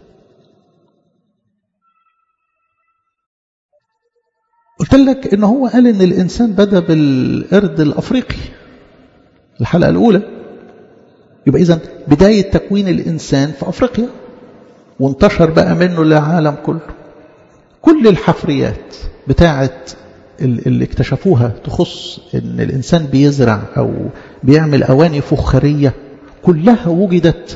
قلت لك ان هو قال ان الانسان بدا بالقرد الافريقي الحلقه الاولى يبقى اذا بدايه تكوين الانسان في افريقيا وانتشر بقى منه للعالم كله كل الحفريات بتاعه اللي اكتشفوها تخص ان الانسان بيزرع او بيعمل اواني فخاريه كلها وجدت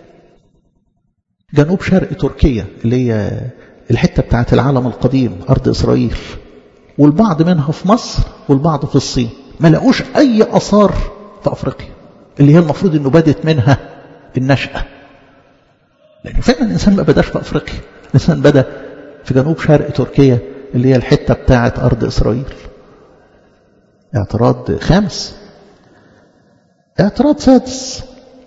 جنوب شرق تركيا اللي هي الحته بتاعت العالم القديم ارض اسرائيل والبعض منها في مصر والبعض في الصين ما لقوش اي اثار في افريقيا اللي هي المفروض انه بدت منها النشأة لانه فعلا الانسان ما بداش في افريقيا الانسان بدا في جنوب شرق تركيا اللي هي الحتة بتاعت أرض إسرائيل اعتراض خامس اعتراض سادس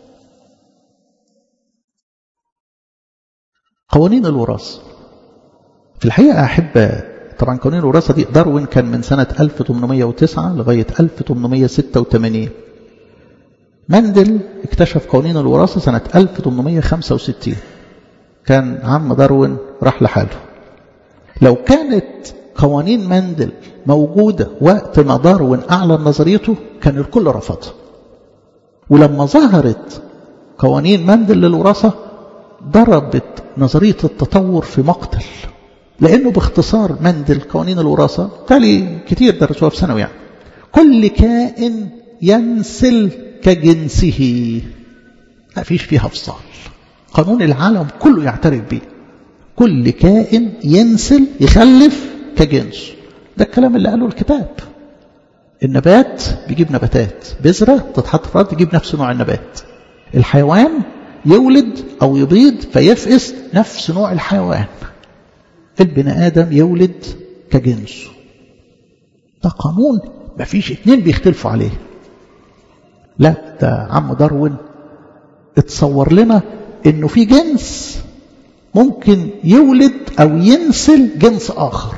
قوانين الوراثة في الحقيقة أحب طبعا قوانين الوراثة دي داروين كان من سنة 1809 لغاية 1886 مندل اكتشف قوانين الوراثة سنة 1865 كان عم داروين راح لحاله لو كانت قوانين مندل موجودة وقت ما داروين أعلن نظريته كان الكل رفضها ولما ظهرت قوانين مندل للوراثة ضربت نظرية التطور في مقتل لأنه باختصار مندل قوانين الوراثة تالي كتير درسوها في ثانوي يعني كل كائن ينسل كجنسه ما فيش فيها فصال قانون العالم كله يعترف به كل كائن ينسل يخلف كجنسه ده الكلام اللي قاله الكتاب النبات بيجيب نباتات بذرة تتحط في الأرض تجيب نفس نوع النبات الحيوان يولد أو يبيض فيفقس نفس نوع الحيوان البني آدم يولد كجنسه ده قانون مفيش اتنين بيختلفوا عليه لا ده عم داروين اتصور لنا انه في جنس ممكن يولد او ينسل جنس اخر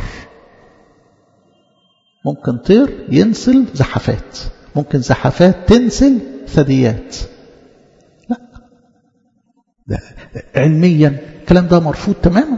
ممكن طير ينسل زحفات ممكن زحفات تنسل ثدييات لا ده علميا الكلام ده مرفوض تماما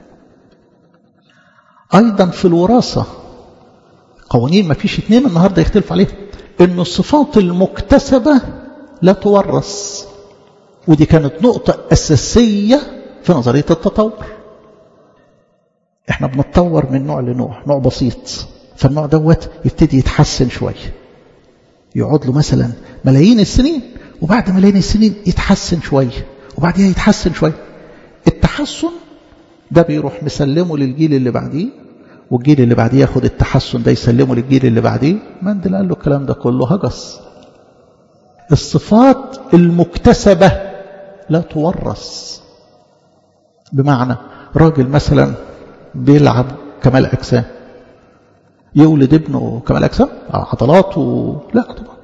ايضا في الوراثه قوانين ما فيش اتنين النهارده يختلف عليها ان الصفات المكتسبه لا تورث ودي كانت نقطه اساسيه في نظريه التطور احنا بنتطور من نوع لنوع نوع بسيط فالنوع دوت يبتدي يتحسن شويه يقعد له مثلا ملايين السنين وبعد ملايين السنين يتحسن شويه وبعديها يتحسن شويه التحسن ده بيروح مسلمه للجيل اللي بعديه والجيل اللي بعديه ياخد التحسن ده يسلمه للجيل اللي بعديه مندل قال له الكلام ده كله هجس الصفات المكتسبة لا تورث بمعنى راجل مثلا بيلعب كمال أجسام يولد ابنه كمال أجسام عضلاته لا طبعا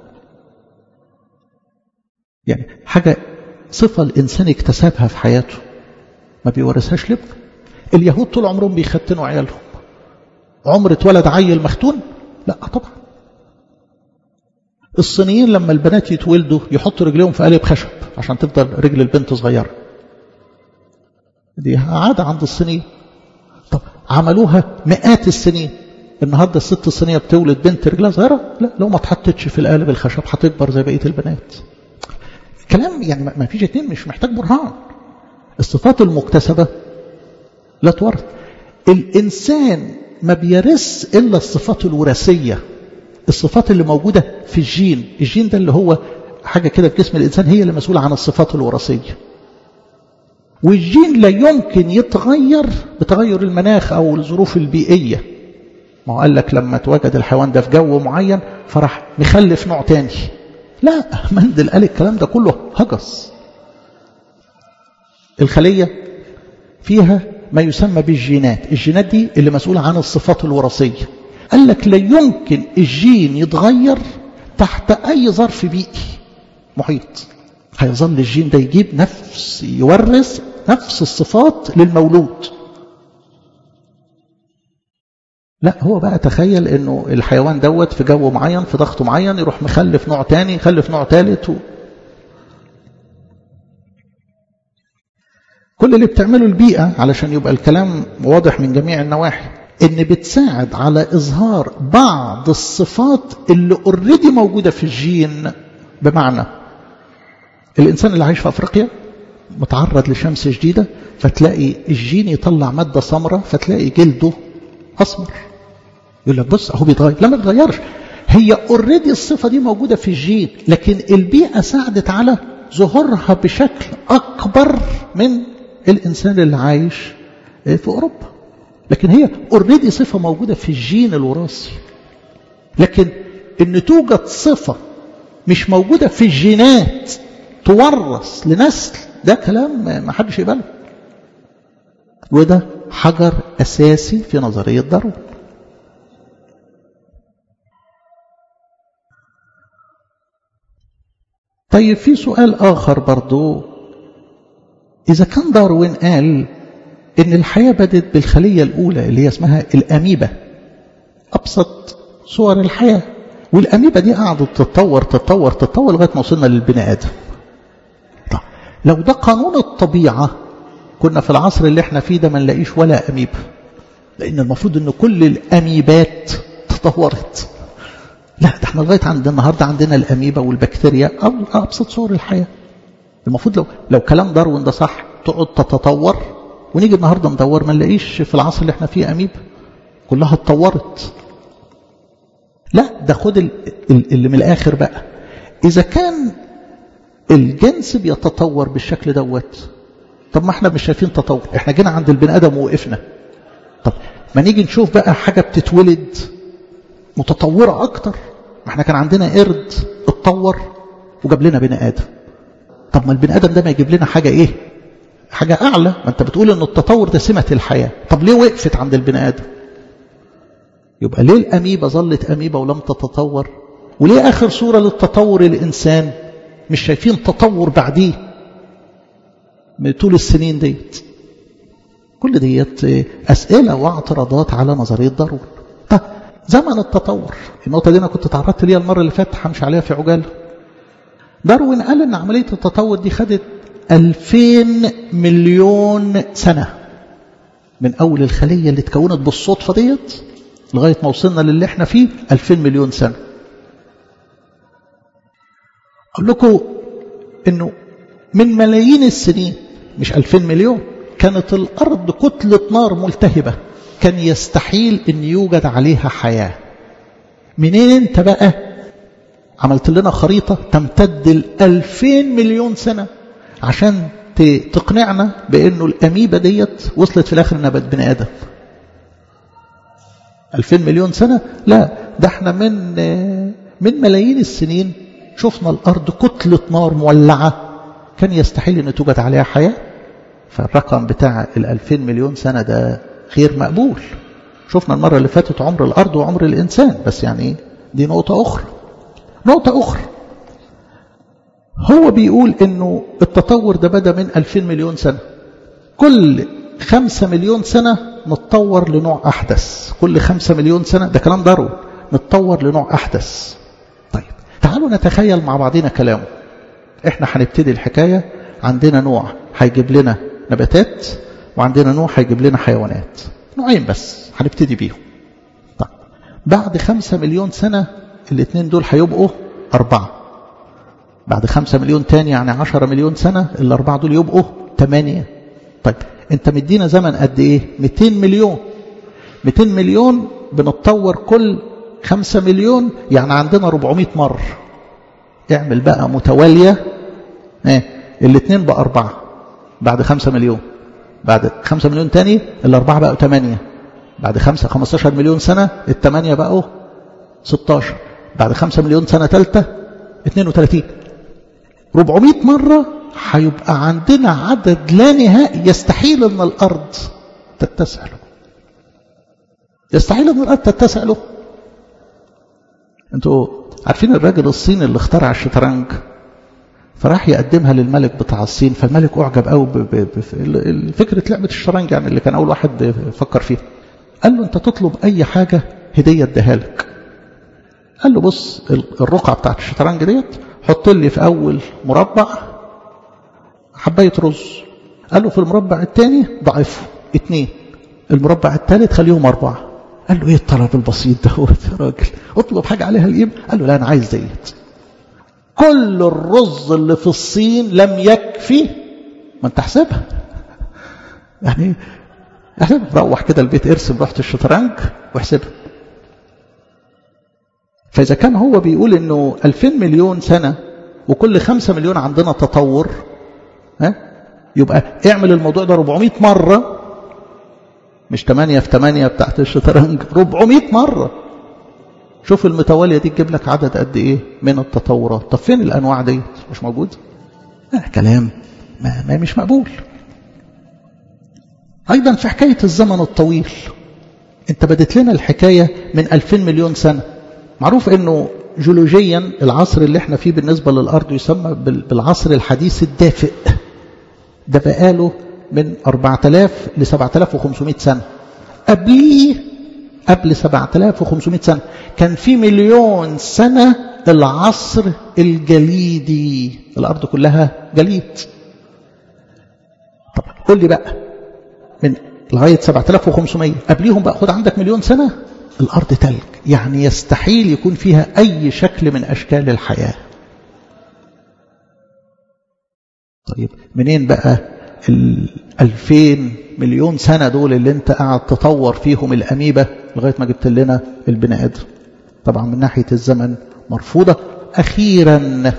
يعني حاجة صفة الإنسان اكتسبها في حياته ما بيورثهاش لابنه اليهود طول عمرهم بيختنوا عيالهم عمر اتولد عيل مختون لا طبعا الصينيين لما البنات يتولدوا يحطوا رجليهم في قالب خشب عشان تفضل رجل البنت صغيرة دي عادة عند الصينيين طب عملوها مئات السنين النهاردة الست الصينية بتولد بنت رجلها صغيرة لا لو ما اتحطتش في القالب الخشب هتكبر زي بقية البنات كلام يعني ما فيش اتنين مش محتاج برهان الصفات المكتسبة لا تورث الإنسان ما بيرث إلا الصفات الوراثية الصفات اللي موجودة في الجين الجين ده اللي هو حاجة كده في جسم الإنسان هي اللي مسؤولة عن الصفات الوراثية والجين لا يمكن يتغير بتغير المناخ أو الظروف البيئية ما هو قال لك لما توجد الحيوان ده في جو معين فراح مخلف نوع تاني لا مندل قال الكلام ده كله هجس الخلية فيها ما يسمى بالجينات الجينات دي اللي مسؤولة عن الصفات الوراثية قال لك لا يمكن الجين يتغير تحت أي ظرف بيئي محيط هيظل الجين ده يجيب نفس يورث نفس الصفات للمولود لا هو بقى تخيل انه الحيوان دوت في جو معين في ضغط معين يروح مخلف نوع تاني يخلف نوع تالت و... كل اللي بتعمله البيئة علشان يبقى الكلام واضح من جميع النواحي ان بتساعد على اظهار بعض الصفات اللي اوريدي موجودة في الجين بمعنى الانسان اللي عايش في افريقيا متعرض لشمس شديدة فتلاقي الجين يطلع مادة سمراء فتلاقي جلده اسمر يقول لك بص اهو بيتغير لا ما بيتغيرش هي اوريدي الصفة دي موجودة في الجين لكن البيئة ساعدت على ظهورها بشكل اكبر من الانسان اللي عايش في اوروبا لكن هي اوريدي صفة موجودة في الجين الوراثي لكن ان توجد صفة مش موجودة في الجينات تورث لنسل ده كلام ما حدش يقبله وده حجر أساسي في نظرية داروين طيب في سؤال آخر برضو إذا كان داروين قال إن الحياة بدت بالخلية الأولى اللي هي اسمها الأميبا أبسط صور الحياة والأميبا دي قعدت تتطور تتطور تتطور لغاية ما وصلنا للبني آدم طيب لو ده قانون الطبيعة كنا في العصر اللي احنا فيه ده ما نلاقيش ولا أميبا لأن المفروض أن كل الأميبات تطورت لا ده احنا لغاية عند النهاردة عندنا الأميبا والبكتيريا أو أبسط صور الحياة المفروض لو لو كلام داروين ده صح تقعد تتطور ونيجي النهاردة ندور ما نلاقيش في العصر اللي احنا فيه أميبا كلها اتطورت لا ده خد اللي من الآخر بقى إذا كان الجنس بيتطور بالشكل دوت طب ما احنا مش شايفين تطور احنا جينا عند البني ادم ووقفنا طب ما نيجي نشوف بقى حاجة بتتولد متطورة اكتر ما احنا كان عندنا قرد اتطور وجاب لنا بني ادم طب ما البني ادم ده ما يجيب لنا حاجة ايه حاجة اعلى ما انت بتقول ان التطور ده سمة الحياة طب ليه وقفت عند البني ادم يبقى ليه الاميبا ظلت اميبا ولم تتطور وليه اخر صورة للتطور الانسان مش شايفين تطور بعديه من طول السنين ديت كل ديت أسئلة واعتراضات على نظرية داروين طب زمن التطور النقطة دي أنا كنت تعرضت ليها المرة اللي فاتت همشي عليها في عجالة داروين قال إن عملية التطور دي خدت 2000 مليون سنة من أول الخلية اللي اتكونت بالصدفة ديت لغاية ما وصلنا للي احنا فيه 2000 مليون سنة أقول لكم إنه من ملايين السنين مش ألفين مليون كانت الأرض كتلة نار ملتهبة كان يستحيل أن يوجد عليها حياة منين انت بقى عملت لنا خريطة تمتد الألفين مليون سنة عشان تقنعنا بأنه الأميبا ديت وصلت في الآخر نبات بني آدم ألفين مليون سنة لا ده احنا من من ملايين السنين شفنا الأرض كتلة نار مولعة كان يستحيل أن توجد عليها حياة فالرقم بتاع الألفين مليون سنة ده غير مقبول شفنا المرة اللي فاتت عمر الأرض وعمر الإنسان بس يعني دي نقطة أخرى نقطة أخرى هو بيقول أنه التطور ده بدأ من ألفين مليون سنة كل خمسة مليون سنة نتطور لنوع أحدث كل خمسة مليون سنة ده كلام داروين نتطور لنوع أحدث طيب تعالوا نتخيل مع بعضنا كلامه احنا هنبتدي الحكاية عندنا نوع هيجيب لنا نباتات وعندنا نوع هيجيب لنا حيوانات نوعين بس هنبتدي بيهم طيب بعد خمسة مليون سنة الاثنين دول هيبقوا أربعة بعد خمسة مليون تاني يعني عشرة مليون سنة الأربعة دول يبقوا ثمانية طيب انت مدينا زمن قد ايه 200 مليون 200 مليون بنتطور كل 5 مليون يعني عندنا 400 مرة اعمل بقى متوالية ايه الاثنين بقى أربعة بعد 5 مليون بعد 5 مليون تاني الأربعة بقوا 8 بعد 5 15 مليون سنة الثمانية بقوا 16 بعد 5 مليون سنة ثالثة 32 400 مرة هيبقى عندنا عدد لا نهائي يستحيل ان الارض تتسع له يستحيل ان الارض تتسع له انتوا عارفين الراجل الصيني اللي اخترع الشطرنج فراح يقدمها للملك بتاع الصين فالملك اعجب قوي بفكره لعبه الشطرنج يعني اللي كان اول واحد فكر فيها قال له انت تطلب اي حاجه هديه اديها لك قال له بص الرقعه بتاعت الشطرنج ديت حط لي في اول مربع حبايه رز قال له في المربع الثاني ضعفه اثنين المربع الثالث خليهم اربعه قال له ايه الطلب البسيط دوت يا راجل اطلب حاجه عليها القيمه قال له لا انا عايز ديت كل الرز اللي في الصين لم يكفي ما انت احسبها يعني احسبها روح كده البيت ارسم لوحه الشطرنج واحسبها فاذا كان هو بيقول انه 2000 مليون سنه وكل 5 مليون عندنا تطور ها يبقى اعمل الموضوع ده 400 مرة مش 8 في 8 بتاعت الشطرنج 400 مرة شوف المتوالية دي تجيب لك عدد قد ايه من التطورات طب فين الانواع دي مش موجود آه كلام ما, ما مش مقبول ايضا في حكاية الزمن الطويل انت بدت لنا الحكاية من 2000 مليون سنة معروف انه جيولوجيا العصر اللي احنا فيه بالنسبة للأرض يسمى بالعصر الحديث الدافئ ده بقاله من 4000 ل 7500 سنة قبليه قبل 7500 سنة كان في مليون سنة العصر الجليدي الأرض كلها جليد طب قول لي بقى من لغاية 7500 قبليهم بقى خد عندك مليون سنة الأرض تلج يعني يستحيل يكون فيها أي شكل من أشكال الحياة طيب منين بقى الألفين مليون سنة دول اللي انت قاعد تطور فيهم الأميبة لغاية ما جبت لنا البني آدم طبعا من ناحية الزمن مرفوضة أخيرا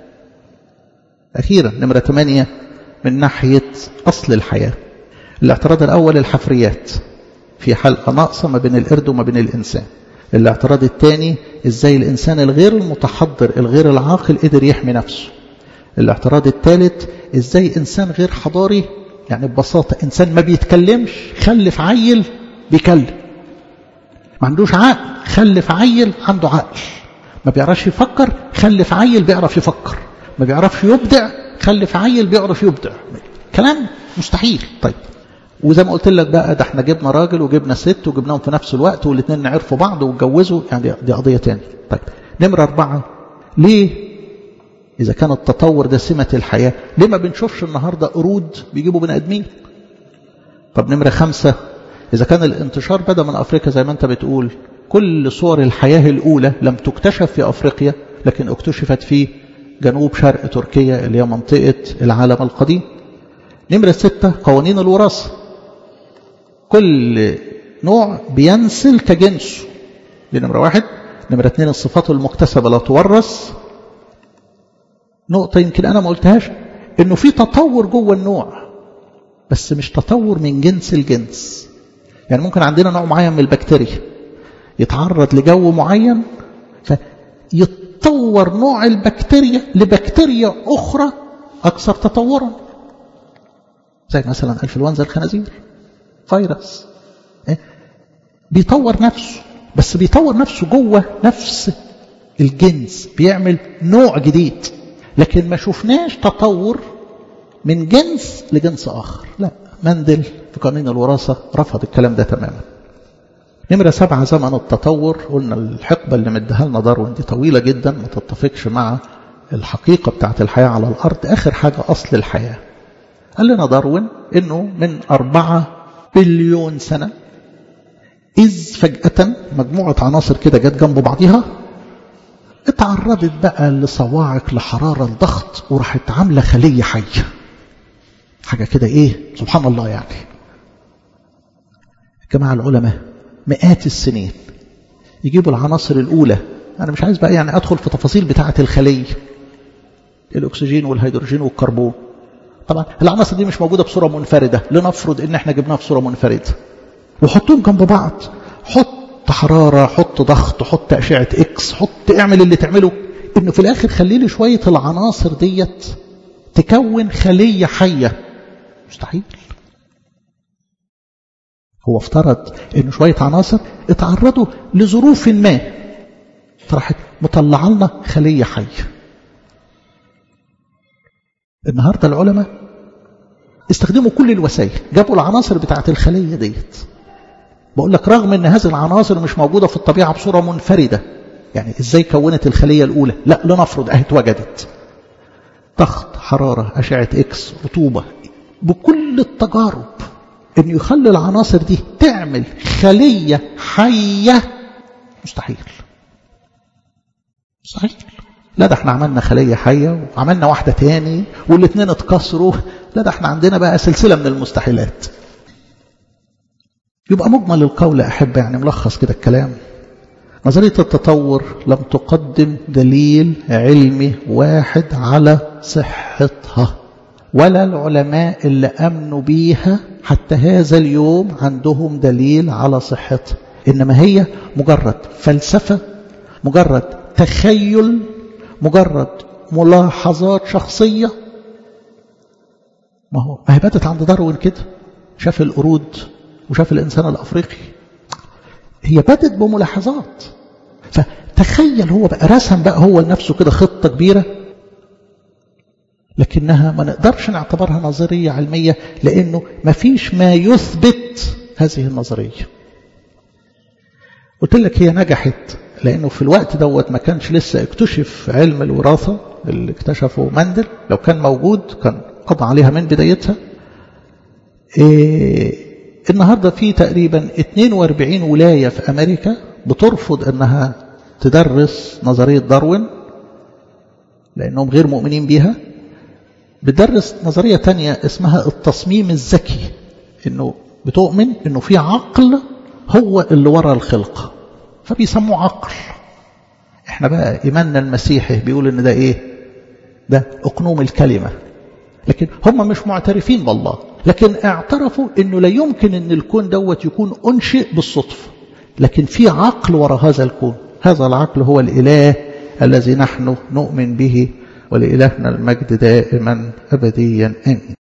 أخيرا نمرة 8 من ناحية أصل الحياة الاعتراض الأول الحفريات في حلقة ناقصة ما بين القرد وما بين الإنسان الاعتراض الثاني ازاي الإنسان الغير المتحضر الغير العاقل قدر يحمي نفسه الاعتراض الثالث ازاي إنسان غير حضاري يعني ببساطة إنسان ما بيتكلمش خلف عيل بيكلم ما عندوش عقل خلف عيل عنده عقل ما بيعرفش يفكر خلف عيل بيعرف يفكر ما بيعرفش يبدع خلف عيل بيعرف يبدع كلام مستحيل طيب وزي ما قلت لك بقى ده احنا جبنا راجل وجبنا ست وجبناهم في نفس الوقت والاثنين عرفوا بعض واتجوزوا يعني دي قضية تاني طيب نمرة أربعة ليه إذا كان التطور ده سمة الحياة ليه ما بنشوفش النهاردة قرود بيجيبوا بني آدمين طب نمرة خمسة إذا كان الانتشار بدأ من أفريقيا زي ما أنت بتقول كل صور الحياة الأولى لم تكتشف في أفريقيا لكن اكتشفت في جنوب شرق تركيا اللي هي منطقة العالم القديم نمرة ستة قوانين الوراثة كل نوع بينسل كجنسه دي نمرة واحد نمرة اثنين الصفات المكتسبة لا تورث نقطة يمكن أنا ما قلتهاش إنه في تطور جوه النوع بس مش تطور من جنس الجنس يعني ممكن عندنا نوع معين من البكتيريا يتعرض لجو معين فيتطور نوع البكتيريا لبكتيريا أخرى أكثر تطورا زي مثلا انفلونزا الخنازير فيروس إيه؟ بيطور نفسه بس بيطور نفسه جوه نفس الجنس بيعمل نوع جديد لكن ما شفناش تطور من جنس لجنس آخر لا مندل في قانون الوراثة رفض الكلام ده تماما نمرة سبعة زمن التطور قلنا الحقبة اللي مديها لنا داروين دي طويلة جدا ما تتفقش مع الحقيقة بتاعت الحياة على الأرض آخر حاجة أصل الحياة قال لنا داروين إنه من أربعة بليون سنة إذ فجأة مجموعة عناصر كده جت جنب بعضها اتعرضت بقى لصواعق لحرارة الضغط وراحت عاملة خلية حية حاجة كده إيه سبحان الله يعني جماعة العلماء مئات السنين يجيبوا العناصر الأولى أنا مش عايز بقى يعني أدخل في تفاصيل بتاعة الخلية الأكسجين والهيدروجين والكربون طبعا العناصر دي مش موجودة بصورة منفردة لنفرض إن احنا جبناها بصورة منفردة وحطوهم جنب بعض حط حرارة حط ضغط حط أشعة إكس حط اعمل اللي تعمله إنه في الآخر خلي لي شوية العناصر ديت تكون خلية حية مستحيل هو افترض إن شوية عناصر اتعرضوا لظروف ما فراحت مطلع لنا خلية حية النهاردة العلماء استخدموا كل الوسائل جابوا العناصر بتاعت الخلية ديت بقول لك رغم ان هذه العناصر مش موجودة في الطبيعة بصورة منفردة يعني ازاي كونت الخلية الاولى لا لنفرض اهي اتوجدت ضغط حرارة اشعة اكس رطوبة بكل التجارب ان يخلي العناصر دي تعمل خلية حية مستحيل مستحيل لا ده احنا عملنا خلية حية وعملنا واحدة تاني والاثنين اتكسروا لا ده احنا عندنا بقى سلسلة من المستحيلات يبقى مجمل القول أحب يعني ملخص كده الكلام نظرية التطور لم تقدم دليل علمي واحد على صحتها ولا العلماء اللي أمنوا بيها حتى هذا اليوم عندهم دليل على صحتها إنما هي مجرد فلسفة مجرد تخيل مجرد ملاحظات شخصية ما هو ما هي بدت عند داروين كده شاف القرود وشاف الإنسان الأفريقي هي بدت بملاحظات فتخيل هو بقى رسم بقى هو لنفسه كده خطة كبيرة لكنها ما نقدرش نعتبرها نظرية علمية لأنه ما فيش ما يثبت هذه النظرية قلت لك هي نجحت لأنه في الوقت دوت ما كانش لسه اكتشف علم الوراثة اللي اكتشفه مندل لو كان موجود كان قضى عليها من بدايتها إيه النهاردة في تقريبا 42 ولاية في أمريكا بترفض أنها تدرس نظرية داروين لأنهم غير مؤمنين بيها بتدرس نظرية تانية اسمها التصميم الذكي أنه بتؤمن أنه في عقل هو اللي ورا الخلقة فبيسموه عقل احنا بقى إيماننا المسيحي بيقول ان ده ايه ده اقنوم الكلمة لكن هم مش معترفين بالله لكن اعترفوا انه لا يمكن ان الكون دوت يكون انشئ بالصدفة لكن في عقل وراء هذا الكون هذا العقل هو الاله الذي نحن نؤمن به ولإلهنا المجد دائما أبديا آمين